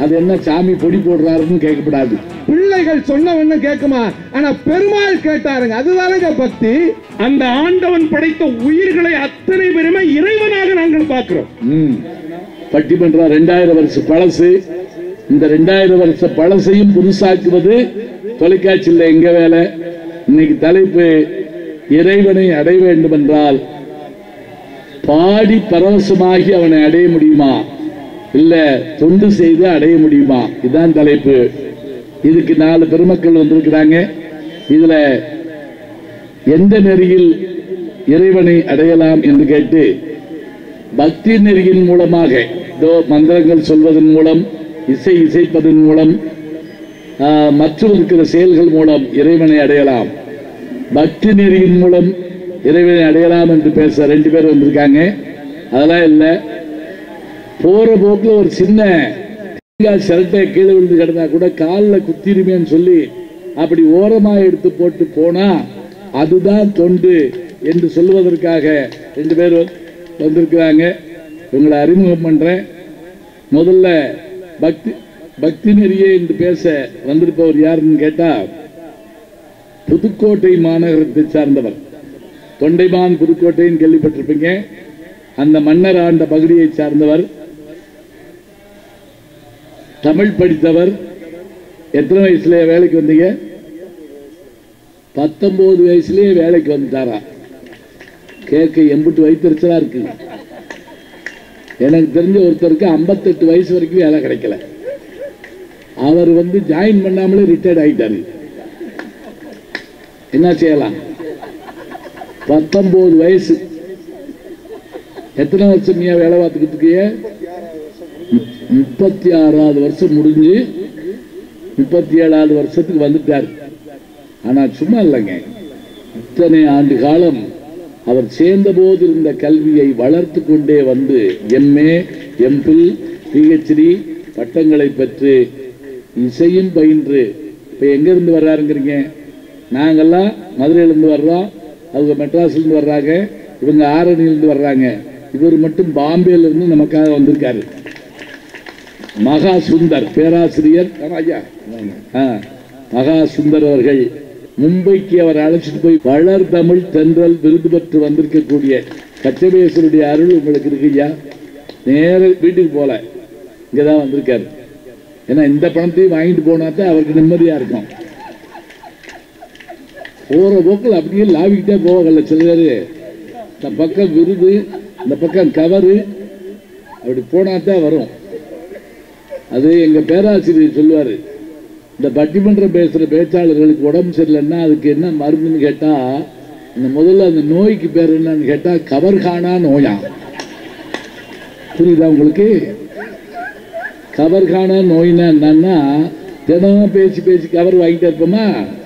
அது என்ன சாமி பொடி போடுறாருன்னு கேட்கக்கூடாது பிள்ளைகள் சொன்னவன்னு கேட்குமா ஆனா பெருமாள் கேட்டாருங்க அதுதானங்க பக்தி அந்த ஆண்டவன் படைத்த உயிர்களை அத்தனை பேருமே இறைவனாக நாங்கள் பார்க்கிறோம் ம். பட்டிமன்றம் ரெண்டாயிரம் வருஷம் பழசு இந்த ரெண்டாயிரம் வருஷ பழசையும் புதுசாக்குவது தொலைக்காட்சியில் எங்க வேலை இன்னைக்கு தலைப்பு இறைவனை அடைய வேண்டும் என்றால் பாடி பரவசமாகி அவனை அடைய முடியுமா இல்ல தொண்டு செய்து அடைய முடியுமா இதுதான் தலைப்பு இதுக்கு நாலு பெருமக்கள் வந்திருக்கிறாங்க இதுல எந்த நெறியில் இறைவனை அடையலாம் என்று கேட்டு பக்தி நெறியின் மூலமாக இதோ மந்திரங்கள் சொல்வதன் மூலம் இசை இசைப்பதன் மூலம் ஆஹ், மற்றும் இருக்கிற செயல்கள் மூலம் இறைவனை அடையலாம் பக்தி நெறியின் மூலம் இறைவனை அடையலாம் என்று பேச ரெண்டு பேர் வந்திருக்காங்க அதெல்லாம் இல்லை போற போக்குல ஒரு சின்ன தேங்காய் சிரட்டை கீழே விழுந்து கிடந்தா கூட காலில் குத்திருமேன்னு சொல்லி அப்படி ஓரமா எடுத்து போட்டு போனா அதுதான் தொண்டு என்று சொல்வதற்காக ரெண்டு பேர் வந்திருக்கிறாங்க இவங்களை அறிமுகம் பண்றேன் முதல்ல பக்தி பக்தி நெறியே என்று பேச வந்திருப்பவர் யாருன்னு கேட்டா புதுக்கோட்டை மாநகரத்தை சார்ந்தவர் தொண்டைமான் புதுக்கோட்டைன்னு கேள்விப்பட்டிருப்பீங்க அந்த மன்னர் ஆண்ட பகுதியை சார்ந்தவர் தமிழ் படித்தவர் எத்தனை வயசுல வேலைக்கு வந்தீங்க பத்தொன்பது வயசுலயே வேலைக்கு வந்துட்டாரா கேட்க எம்புட்டு வயிற்றுச்சலா இருக்கு எனக்கு தெரிஞ்ச ஒருத்தருக்கு 58 வயசு வரைக்கும் வேலை கிடைக்கல அவர் வந்து ஜாயின் பண்ணாமலே ரிட்டையர்ட் ஆயிட்டாரு என்ன செய்யலாம் பத்தொன்பது வயசு எத்தனை வருஷம் நீ வேலை பார்த்துக்கிட்டு இருக்கிய முப்பத்தி ஆறாவது வருஷம் முடிஞ்சு முப்பத்தி ஏழாவது வருஷத்துக்கு வந்துட்டார் ஆனா சும்மா இல்லைங்க இத்தனை ஆண்டு காலம் அவர் சேர்ந்த போது இருந்த கல்வியை வளர்த்து கொண்டே வந்து எம்ஏ எம்பில் பிஹெச்டி பட்டங்களை பெற்று இசையும் பயின்று இப்ப எங்க இருந்து வர்றாருங்கிறீங்க நாங்கெல்லாம் மதுரையிலிருந்து வர்றோம் அவங்க மெட்ராஸ்ல இருந்து வர்றாங்க இவங்க ஆரணியிலிருந்து வர்றாங்க இவர் மட்டும் பாம்பேல இருந்து நமக்காக வந்திருக்காரு மகா சுந்தர் பேராசிரியர் ஆமா ஐயா ஆ, மகா சுந்தர் அவர்கள் மும்பைக்கு அவர் அழைச்சிட்டு போய் வளர் தமிழ் தென்றல் விருது பெற்று வந்திருக்கக்கூடிய கச்சபேஸ்வருடைய அருள் உங்களுக்கு இருக்கு ஐயா நேர வீட்டுக்கு போல இங்கதான் வந்திருக்காரு ஏன்னா இந்த பணத்தையும் வாங்கிட்டு போனா தான் அவருக்கு நிம்மதியா இருக்கும் போற போக்கில் அப்படியே லாவிக்கிட்டே போவாங்கல்ல சில பேர் இந்த பக்கம் விருது இந்த பக்கம் கவரு அப்படி போனா தான் வரும் அது எங்க பேராசிரியர் சொல்லுவாரு இந்த பட்டிமன்றம் பேசுற பேச்சாளர்களுக்கு உடம்பு சரியில்லைன்னா அதுக்கு என்ன மருந்துன்னு கேட்டா அந்த முதல்ல அந்த நோய்க்கு பேர் என்னன்னு கேட்டா கவர்கானா நோயா புரியுதா உங்களுக்கு கவர்கானா நோய்னா என்னன்னா தினமும் பேசி பேசி கவர் வாங்கிட்டே இருப்போமா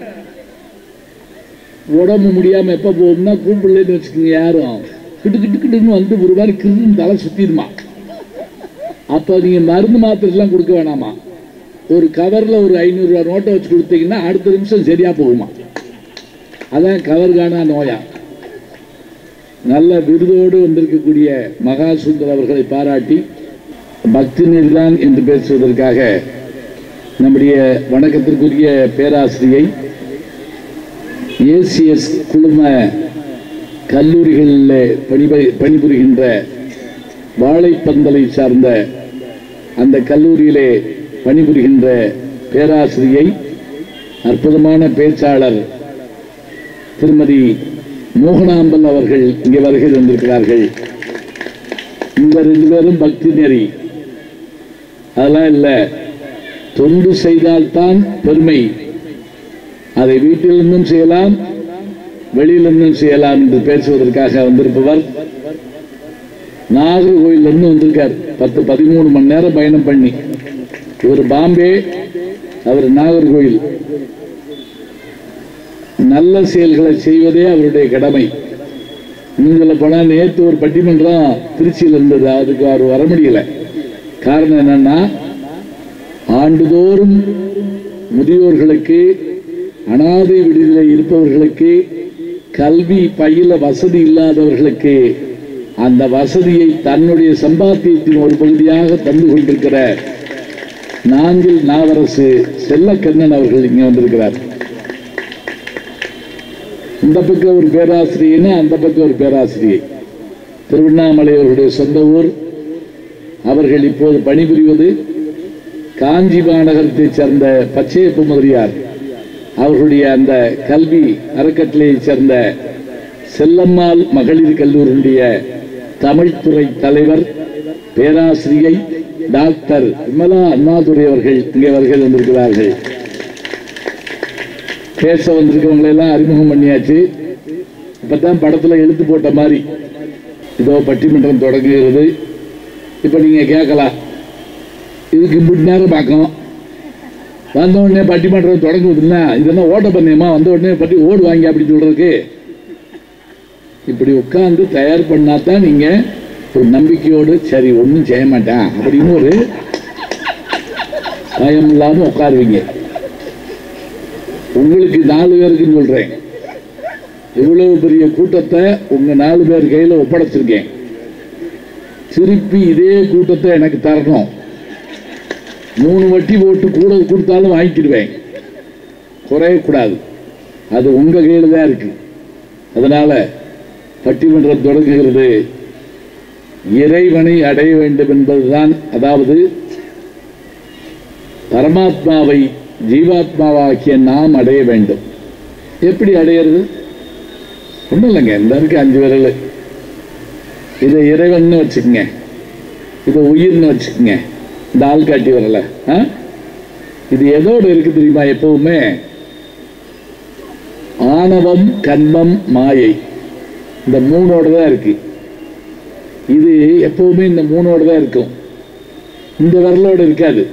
உடம்பு முடியாம எப்ப போகும்னா கூப்பிடலன்னு வச்சுக்கோங்க யாரும் கிட்டு கிட்டு கிட்டுன்னு வந்து ஒரு மாதிரி கிருன்னு தலை சுத்திடுமா அப்போ நீங்க மருந்து மாத்திரை எல்லாம் கொடுக்க வேணாமா ஒரு கவர்ல ஒரு ஐநூறு ரூபாய் நோட்டை வச்சு கொடுத்தீங்கன்னா அடுத்த நிமிஷம் சரியா போகுமா அதான் கவர்கானா நோயா நல்ல விருதோடு வந்திருக்கக்கூடிய மகா சுந்தர் அவர்களை பாராட்டி பக்தி நெறிதான் என்று பேசுவதற்காக நம்முடைய வணக்கத்திற்குரிய பேராசிரியை ஏசிஎஸ் குழும கல்லூரிகளில் பணிபுரி பணிபுரிகின்ற வாழைப்பந்தலை சார்ந்த அந்த கல்லூரியிலே பணிபுரிகின்ற பேராசிரியை அற்புதமான பேச்சாளர் திருமதி மோகனாம்பல் அவர்கள் இங்கே வருகை வந்திருக்கிறார்கள் இந்த ரெண்டு பேரும் பக்தி நெறி அதெல்லாம் இல்லை தொண்டு செய்தால்தான் பெருமை அதை வீட்டிலிருந்தும் செய்யலாம் வெளியிலிருந்தும் செய்யலாம் என்று பேசுவதற்காக வந்திருப்பவர் நாகர்கோயிலிருந்து வந்திருக்கார் பத்து பதிமூணு மணி நேரம் பயணம் பண்ணி இவர் பாம்பே அவர் நாகர்கோயில் நல்ல செயல்களை செய்வதே அவருடைய கடமை இன்னும் சொல்ல போனா நேற்று ஒரு பட்டிமன்றம் திருச்சியில் இருந்தது அதுக்கு அவர் வர முடியல காரணம் என்னன்னா ஆண்டுதோறும் முதியோர்களுக்கு அனாதை விடுதலை இருப்பவர்களுக்கு கல்வி பயில வசதி இல்லாதவர்களுக்கு அந்த வசதியை தன்னுடைய சம்பாத்தியத்தின் ஒரு பகுதியாக தந்து கொண்டிருக்கிற நான்கில் நாவரசு செல்லக்கண்ணன் அவர்கள் இங்கே வந்திருக்கிறார் இந்த பக்கம் ஒரு பேராசிரியனா அந்த பக்கம் ஒரு பேராசிரியை திருவண்ணாமலை அவர்களுடைய சொந்த ஊர் அவர்கள் இப்போது பணிபுரிவது காஞ்சி மாநகரத்தைச் சேர்ந்த பச்சையப்ப முதலியார் அவர்களுடைய அந்த கல்வி அறக்கட்டளையைச் சேர்ந்த செல்லம்மாள் மகளிர் கல்லூரியுடைய தமிழ்துறை தலைவர் பேராசிரியை டாக்டர் விமலா அண்ணாதுரை அவர்கள் இங்கே வருகை வந்திருக்கிறார்கள் பேச வந்திருக்கவங்களை எல்லாம் அறிமுகம் பண்ணியாச்சு இப்பதான் படத்துல எழுத்து போட்ட மாதிரி இதோ பட்டிமன்றம் தொடங்குகிறது இப்ப நீங்க கேட்கலாம் இதுக்கு இப்படி நேரம் பார்க்கும் வந்த உடனே பட்டிமன்றம் தொடங்குவதுன்னா இதெல்லாம் ஓட்ட பந்தயமா வந்த உடனே பட்டி ஓடு வாங்கி அப்படி சொல்றதுக்கு இப்படி உட்கார்ந்து தயார் பண்ணாதான் நீங்க ஒரு நம்பிக்கையோடு சரி ஒன்றும் செய்ய மாட்டேன் அப்படின்னு ஒரு பயம் இல்லாம உட்காருவீங்க உங்களுக்கு நாலு பேருக்குன்னு சொல்றேன் இவ்வளவு பெரிய கூட்டத்தை உங்க நாலு பேர் கையில ஒப்படைச்சிருக்கேன் திருப்பி இதே கூட்டத்தை எனக்கு தரணும் மூணு வட்டி போட்டு கூட கொடுத்தாலும் வாங்கிக்கிடுவேன் குறையக்கூடாது அது உங்க கையில தான் இருக்கு அதனால பட்டிமன்றம் தொடங்குகிறது இறைவனை அடைய வேண்டும் என்பதுதான் அதாவது பரமாத்மாவை ஜீவாத்மாவாகிய நாம் அடைய வேண்டும் எப்படி அடையிறது ஒன்றும் இல்லைங்க இந்த இருக்கு அஞ்சு விரல் இதை இறைவன் வச்சுக்கோங்க இதை உயிர்னு வச்சுக்கோங்க இந்த ஆள்காட்டி வரல ஆ? இது எதோடு இருக்கு தெரியுமா எப்பவுமே ஆணவம் கண்மம் மாயை இந்த மூணோட தான் இருக்கு இது எப்பவுமே இந்த மூணோட தான் இருக்கும் இந்த விரலோட இருக்காது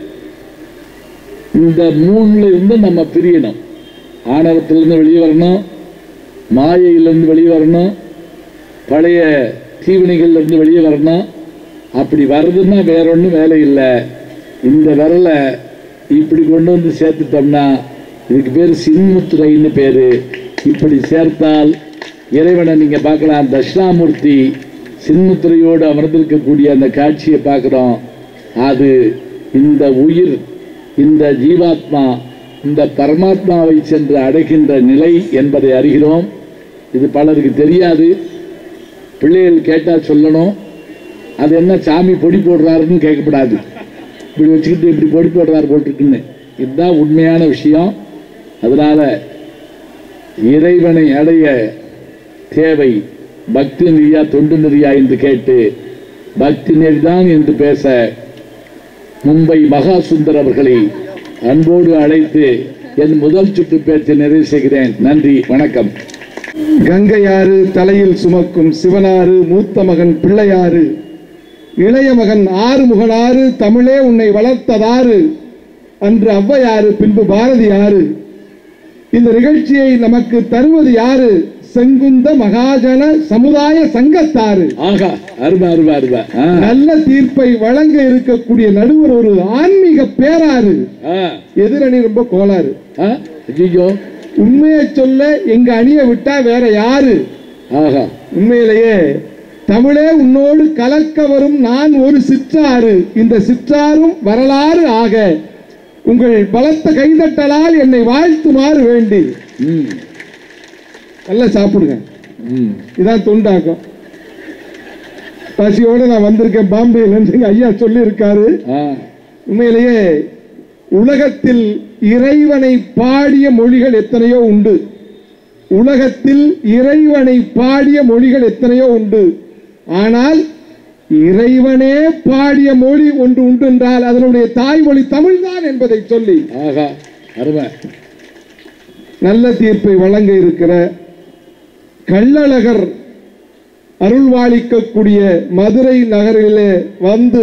இந்த மூணுல இருந்து நம்ம பிரியணும் ஆணவத்திலிருந்து வெளியே வரணும் மாயையிலிருந்து வெளியே வரணும் பழைய தீவினைகள்ல இருந்து வெளியே வரணும் அப்படி வர்றதுன்னா வேற ஒன்றும் வேலை இல்லை இந்த விரலை இப்படி கொண்டு வந்து சேர்த்துட்டோம்னா இதுக்கு பேர் சின்முத்துரைன்னு பேரு இப்படி சேர்த்தால் இறைவனை நீங்க பார்க்கலாம் தட்சிணாமூர்த்தி சின்முத்திரையோடு அமர்ந்திருக்கக்கூடிய அந்த காட்சியை பார்க்கிறோம் அது இந்த உயிர் இந்த ஜீவாத்மா இந்த பரமாத்மாவை சென்று அடைகின்ற நிலை என்பதை அறிகிறோம் இது பலருக்கு தெரியாது பிள்ளைகள் கேட்டா சொல்லணும் அது என்ன சாமி பொடி போடுறாருன்னு கேட்கக்கூடாது இப்படி வச்சுக்கிட்டு இப்படி பொடி போடுறாரு போட்டிருக்குன்னு இதுதான் உண்மையான விஷயம் அதனால இறைவனை அடைய தேவை பக்தி நெறியா தொண்டு நெறியா என்று கேட்டு பக்தி நெறிதான் என்று பேச மும்பை மகா சுந்தர் அவர்களை அன்போடு அழைத்து என் முதல் சுற்று பேச்சை நிறைவு செய்கிறேன் நன்றி வணக்கம் கங்கையாறு தலையில் சுமக்கும் சிவனாறு மூத்த மகன் பிள்ளையாறு இளைய மகன் ஆறுமுகனாறு தமிழே உன்னை வளர்த்ததாறு அன்று ஔவையாறு பின்பு பாரதியாறு இந்த நிகழ்ச்சியை நமக்கு தருவது யாரு செங்குந்த மகாஜன சமுதாய சங்கத்தாறு ஆகா அருமை அருமை அருமை ஆ, நல்ல தீர்ப்பை வழங்க இருக்கக்கூடிய நடுவர் ஒரு ஆன்மீக பேராறு ஆ, எதிரணி ரொம்ப கோளாறு ஆ, ஐயையோ உண்மையை சொல்ல எங்க அணியை விட்டா வேற யாரு ஆகா உண்மையிலேயே தமிழே உன்னோடு கலக்க வரும் நான் ஒரு சிற்றாறு இந்த சிற்றாரும் வரலாறு ஆக உங்கள் பலத்த கைதட்டலால் என்னை வாழ்த்துமாறு வேண்டி ம் நல்லா சாப்பிடுங்க ம் இதான் தொண்டாக்கம் பசியோட நான் வந்திருக்கேன் பாம்பேல இருந்து எங்க ஐயா சொல்லி இருக்காரு ஆ உண்மையிலேயே உலகத்தில் இறைவனை பாடிய மொழிகள் எத்தனையோ உண்டு உலகத்தில் இறைவனை பாடிய மொழிகள் எத்தனையோ உண்டு ஆனால் இறைவனே பாடிய மொழி ஒன்று உண்டு என்றால் அதனுடைய தாய்மொழி தமிழ்தான் என்பதை சொல்லி ஆகா அருமை நல்ல தீர்ப்பை வழங்க இருக்கிற கள்ளழகர் அருள்வாளிக்கக்கூடிய மதுரை நகரிலே வந்து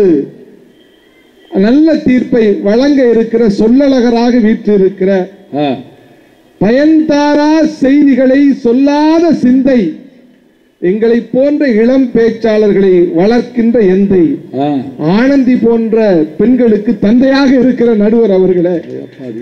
நல்ல தீர்ப்பை வழங்க இருக்கிற சொல்லழகராக வீற்றிருக்கிற ஆ பயன்தாரா செய்திகளை சொல்லாத சிந்தை எங்களை போன்ற இளம் பேச்சாளர்களை வளர்க்கின்ற எந்தை ஆ ஆனந்தி போன்ற பெண்களுக்கு தந்தையாக இருக்கிற நடுவர் அவர்களே அப்பாடி.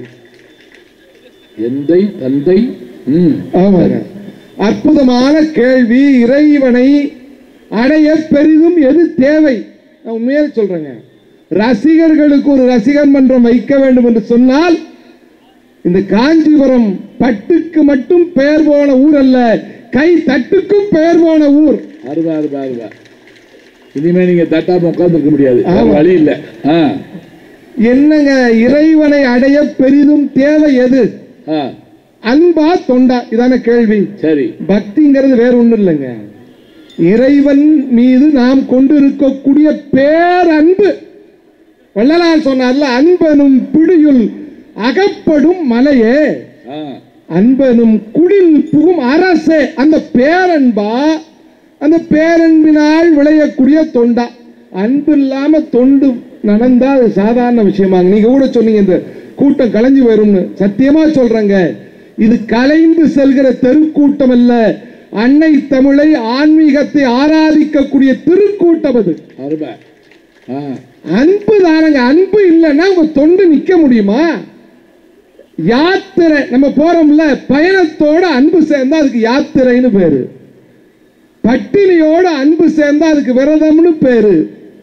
எந்தை தந்தை ம் ஆமாங்க அற்புதமான கேள்வி இறைவனை அடைய பெரிதும் எது தேவை நான் உண்மையாக சொல்றேங்க ரசிகர்களுக்கு ஒரு ரசிகர் மன்றம் வைக்க வேண்டும் என்று சொன்னால் இந்த காஞ்சிபுரம் பட்டுக்கு மட்டும் பெயர் போன ஊர் அல்ல கை தட்டுக்கும் பெயர் போன ஊர் அருவா அருவா அருவா இனிமே நீங்க தட்டாம உட்கார்ந்துருக்க முடியாது வேற ஆமா. வழி இல்ல ஆ, என்னங்க இறைவனை அடைய பெரிதும் தேவை எது ஆ, அன்பா தொண்டா இதான கேள்வி சரி பக்திங்கிறது வேற ஒண்ணும் இல்லைங்க இறைவன் மீது நாம் கொண்டிருக்கக்கூடிய பேரன்பு வள்ளலார் சொன்னார்ல அன்பனும் பிடியுள் அகப்படும் மலையே ஆ, அன்பனும் குடில் புகும் அரசே அந்த பேரன்பா அந்த பேரன்பினால் விளையக்கூடிய தொண்டா அன்பு இல்லாம தொண்டு நடந்தா அது சாதாரண விஷயமாங்க நீங்க கூட சொன்னீங்க இந்த கூட்டம் கலைஞ்சு வரும்னு சத்தியமா சொல்றேங்க இது கலைந்து செல்கிற தெருக்கூட்டம் அல்ல அன்னை தமிழை ஆன்மீகத்தை ஆராதிக்கக்கூடிய திருக்கூட்டம் அது அருவா ஆ, அன்பு தானங்க அன்பு இல்லைன்னா உங்க தொண்டு நிக்க முடியுமா யாத்திரை நம்ம போறோம்ல பயணத்தோட அன்பு சேர்ந்தா அதுக்கு யாத்திரைன்னு பேரு பட்டினியோட அன்பு சேர்ந்தா அதுக்கு விரதம்னு பேரு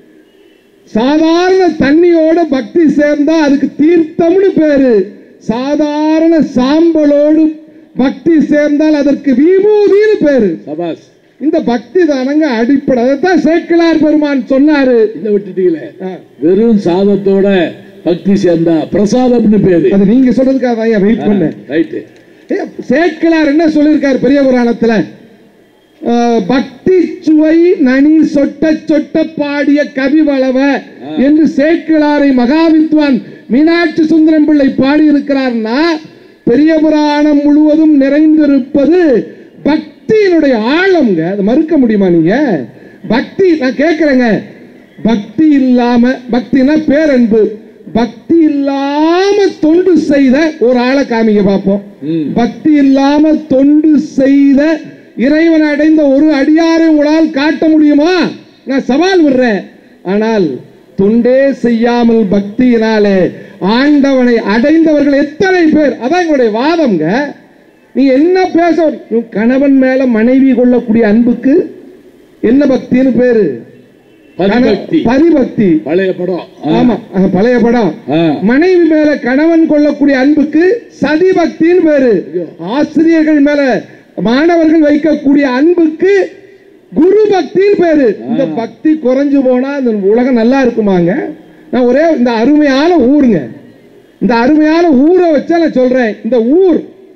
சாதாரண தண்ணியோட பக்தி சேர்ந்தா அதுக்கு தீர்த்தம்னு பேரு சாதாரண சாம்பலோடு பக்தி சேர்ந்தால் அதற்கு விபூதின்னு பேரு சபாஸ் இந்த பக்தி தானங்க அடிப்படை அதைத்தான் சேக்கிழார் பெருமான் சொன்னாரு இதை விட்டுட்டீங்களே ஆ. வெறும் சாதத்தோட பக்தி சேர்ந்தா பிரசாதம்னு பேரு அது நீங்க சொல்றதுக்காக தான் வெயிட் பண்ணேன் ரைட்டு ஏ, சேக்கிழார் என்ன சொல்லியிருக்காரு பெரிய புராணத்துல ஆ, பக்தி சுவை நனி சொட்ட சொட்ட பாடிய கவி வளவ என்று சேக்கிழாரை மகாவித்வான் மீனாட்சி சுந்தரம் பிள்ளை பாடி இருக்கிறார்னா பெரிய புராணம் முழுவதும் நிறைந்திருப்பது பக்தியினுடைய ஆழம்ங்க அதை மறுக்க முடியுமா நீங்க பக்தி நான் கேட்கிறேங்க பக்தி இல்லாம பக்தினா பேரன்பு பக்தி இல்லாம தொண்டு செய்த ஒரு ஆளை காமிங்க பார்ப்போம் ம். பக்தி இல்லாம தொண்டு செய்த இறைவன் அடைந்த ஒரு அடியாரை உங்களால் காட்ட முடியுமா நான் சவால் விடுறேன் ஆனால் தொண்டே செய்யாமல் பக்தியினாலே ஆண்டவனை அடைந்தவர்கள் எத்தனை பேர் அதான் எங்களுடைய வாதம்ங்க நீ என்ன பேச உன் கணவன் மேல மனைவி கொள்ளக்கூடிய அன்புக்கு என்ன பக்தின்னு பேரு பதிபக்தி பதிபக்தி பழைய படம் ஆ, ஆமா அது பழைய படம் ஆ, மனைவி மேல கணவன் கொள்ளக்கூடிய அன்புக்கு சதி பக்தின்னு பேரு ஆசிரியர்கள் மேல மாணவர்கள் வைக்கக்கூடிய அன்புக்கு குரு பக்தின்னு பேரு இந்த பக்தி குறைஞ்சு போனா இந்த உலகம் நல்லா இருக்குமாங்க நான் ஒரே இந்த அருமையான ஊருங்க இந்த அருமையான ஊரை வச்சா நான் சொல்றேன் இந்த ஊர்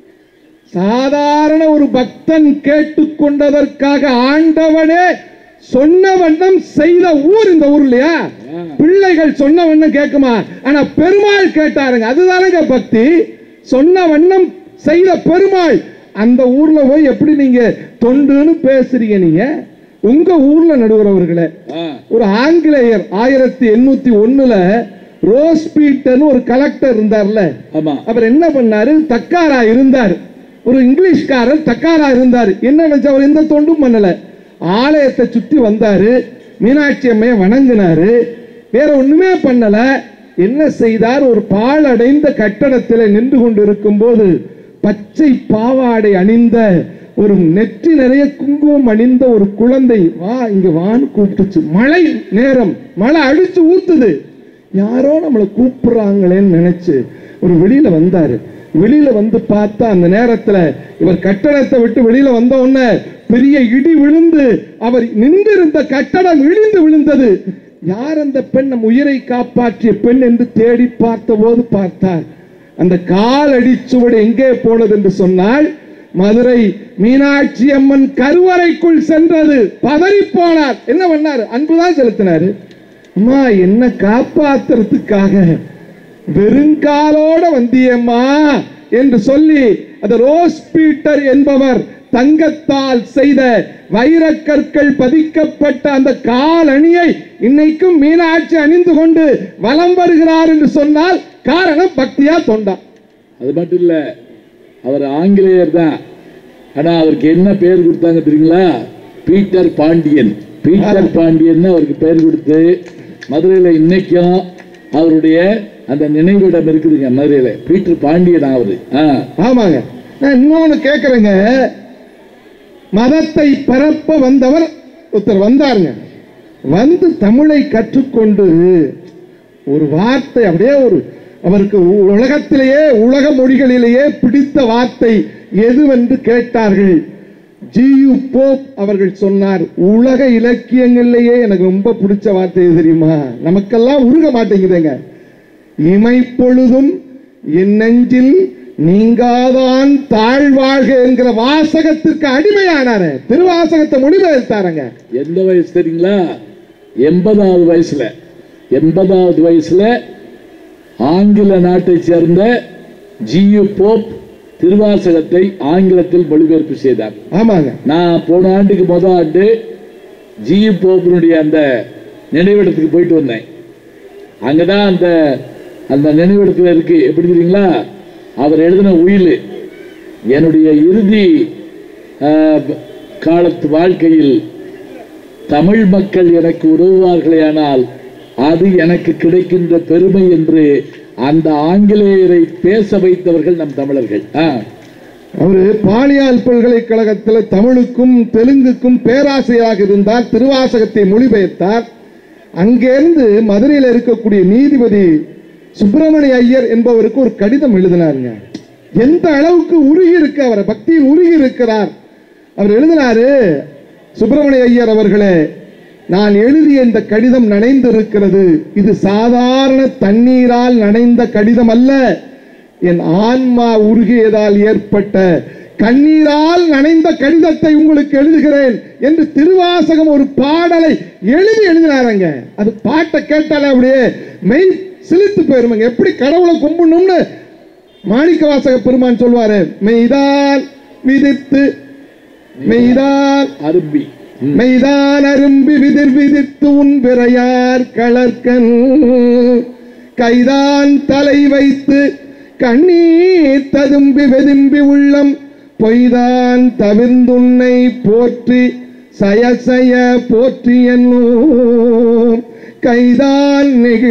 சாதாரண ஒரு பக்தன் கேட்டுக்கொண்டதற்காக ஆண்டவனே சொன்ன வண்ணம் செய்த ஊர் இந்த ஊர் இல்லையா பிள்ளைகள் சொன்ன வண்ணம் கேட்குமா ஆனா பெருமாள் கேட்டாருங்க அதுதானங்க பக்தி சொன்ன வண்ணம் செய்த பெருமாள் அந்த ஊர்ல போய் எப்படி நீங்க தொண்டுன்னு பேசுறீங்க நீங்க உங்க ஊர்ல நடுவுறவர்களே ஆ, ஒரு ஆங்கிலேயர் ஆயிரத்தி எண்ணூத்தி ஒண்ணுல ரோஸ் பீட்டர்னு ஒரு கலெக்டர் இருந்தார்ல ஆமா அவர் என்ன பண்ணாரு தக்காரா இருந்தார் ஒரு இங்கிலீஷ்காரர் தக்காரா இருந்தார் என்ன நினைச்சு அவர் எந்த தொண்டும் பண்ணல ஆலயத்தை சுத்தி வந்தாரு மீனாட்சி அம்மையை வணங்கினாரு வேற ஒண்ணுமே பண்ணல என்ன செய்தார் ஒரு பால் அடைந்த கட்டடத்தில் நின்று கொண்டு இருக்கும்போது பச்சை பாவாடை அணிந்த ஒரு நெற்றி நிறைய குங்குமம் அணிந்த ஒரு குழந்தை வா இங்க வான்னு கூப்பிட்டுச்சு மழை நேரம் மழை அடிச்சு ஊத்துது யாரோ நம்மளை கூப்பிடுறாங்களேன்னு நினைச்சு ஒரு வெளியில வந்தாரு வெளியில வந்து பார்த்தா அந்த நேரத்துல இவர் கட்டடத்தை விட்டு வெளியில வந்த உடனே பெரிய இடி விழுந்து அவர் நின்றிருந்த கட்டடம் இடிந்து விழுந்தது யார் அந்த பெண் நம் உயிரை காப்பாற்றிய பெண் என்று தேடி பார்த்தபோது பார்த்தார் அந்த கால் அடிச்சுவடு எங்கே போனது என்று சொன்னால் மதுரை மீனாட்சி அம்மன் கருவறைக்குள் சென்றது பதறி போனார் என்ன பண்ணாரு அன்புதான் செலுத்தினாரு அம்மா என்ன காப்பாத்துறதுக்காக வெறுங்காலோட வந்தியம்மா என்று சொல்லி அந்த ரோஸ் பீட்டர் என்பவர் தங்கத்தால் செய்த வைரக்கற்கள் பதிக்கப்பட்ட அந்த கால் அணியை இன்னைக்கும் மீனாட்சி அணிந்து கொண்டு வலம் வருகிறார் என்று சொன்னால் காரணம் பக்தியா தொண்டா அது மட்டும் இல்ல அவர் ஆங்கிலேயர் தான் ஆனா அவருக்கு என்ன பேர் கொடுத்தாங்க தெரியுங்களா பீட்டர் பாண்டியன் பீட்டர் பாண்டியன் அவருக்கு பேர் கொடுத்து மதுரையில இன்னைக்கும் அவருடைய அந்த நினைவிடம் இருக்குதுங்க மதுரையில பீட்டர் பாண்டியன் அவரு ஆ, ஆமாங்க நான் இன்னொன்னு கேட்கிறேங்க மதத்தை பரப்ப வந்தவர் ஒருத்தர் வந்தாருங்க வந்து தமிழை கற்றுக்கொண்டு ஒரு வார்த்தை அப்படியே ஒரு அவருக்கு உ- உலகத்திலேயே உலக மொழிகளிலேயே பிடித்த வார்த்தை எதுவென்று கேட்டார்கள் ஜியு போப் அவர்கள் சொன்னார் உலக இலக்கியங்கள்லயே எனக்கு ரொம்ப பிடிச்ச வார்த்தை எது தெரியுமா நமக்கெல்லாம் உருக மாட்டேங்குதுங்க இமைப்பொழுதும் என் நெஞ்சில் நீங்காதான் தாழ்வாழ்க என்கிற வாசகத்திற்கு அடிமையானாரு திருவாசகத்தை மொழிபெயர்த்தாருங்க எந்த வயசு தெரியுங்களா எண்பதாவது வயசுல எண்பதாவது வயசுல ஆங்கில நாட்டை சேர்ந்த ஜியு போப் திருவாசகத்தை ஆங்கிலத்தில் மொழிபெயர்ப்பு செய்தார் ஆமாங்க நான் போன ஆண்டுக்கு முதல் ஆண்டு ஜியு போப்பினுடைய அந்த நினைவிடத்துக்கு போயிட்டு வந்தேன் அங்கதான் அந்த அந்த நினைவிடத்தில் இருக்கு எப்படி தெரியுங்களா அவர் எழுதின உயில் என்னுடைய இறுதி ஆஹ், காலத்து வாழ்க்கையில் தமிழ் மக்கள் எனக்கு உதவுவார்களேயானால் அது எனக்கு கிடைக்கின்ற பெருமை என்று அந்த ஆங்கிலேயரை பேச வைத்தவர்கள் நம் தமிழர்கள் ஆ, அவரு பாலியால் பல்கலைக்கழகத்தில் தமிழுக்கும் தெலுங்குக்கும் பேராசிரியராக இருந்தார் திருவாசகத்தை மொழிபெயர்த்தார் அங்கிருந்து மதுரையில் இருக்கக்கூடிய நீதிபதி சுப்பிரமணிய ஐயர் என்பவருக்கு ஒரு கடிதம் எழுதினாருங்க எந்த அளவுக்கு உருகி இருக்கு அவர் பக்தியில் உருகி இருக்கிறார் அவர் எழுதினாரு சுப்பிரமணிய ஐயர் அவர்களே நான் எழுதிய இந்த கடிதம் நனைந்திருக்கிறது இது சாதாரண தண்ணீரால் நனைந்த கடிதம் அல்ல என் ஆன்மா உருகியதால் ஏற்பட்ட கண்ணீரால் நனைந்த கடிதத்தை உங்களுக்கு எழுதுகிறேன் என்று திருவாசகம் ஒரு பாடலை எழுதி எழுதினாருங்க அது பாட்டை கேட்டாலே அப்படியே மெய் சிலித்து போயிருமாங்க எப்படி கடவுளை கும்பிடணும்னு மாணிக்க வாசக பெருமான் சொல்வாரு மெய்தான் விதித்து மெய்தான் அரும்பி ம். மெய்தான் அரும்பி விதிர் விதித்து உன் விரையார் களர்கன் கைதான் தலை வைத்து கண்ணீர் ததும்பி வெதும்பி உள்ளம் பொய்தான் தவிர்ந்துன்னை போற்றி சயசய போற்றி என்னும் கைதான்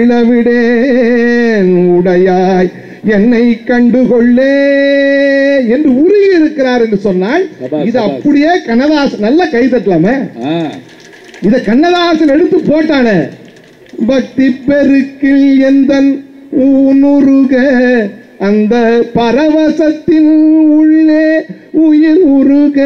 நெகிழவிடேன் உடையாய் என்னை கண்டுகொள்ளே என்று உருகி இருக்கிறார் என்று சொன்னால் சபாஷ், இது சபாஷ். அப்படியே கண்ணதாசன் நல்ல கை தட்டலாமே ஆ, இத கண்ணதாசன் எடுத்து போட்டானே பக்தி பெருக்கில் எந்தன் ஊனுருக அந்த பரவசத்தின் உள்ளே உயிர் உருக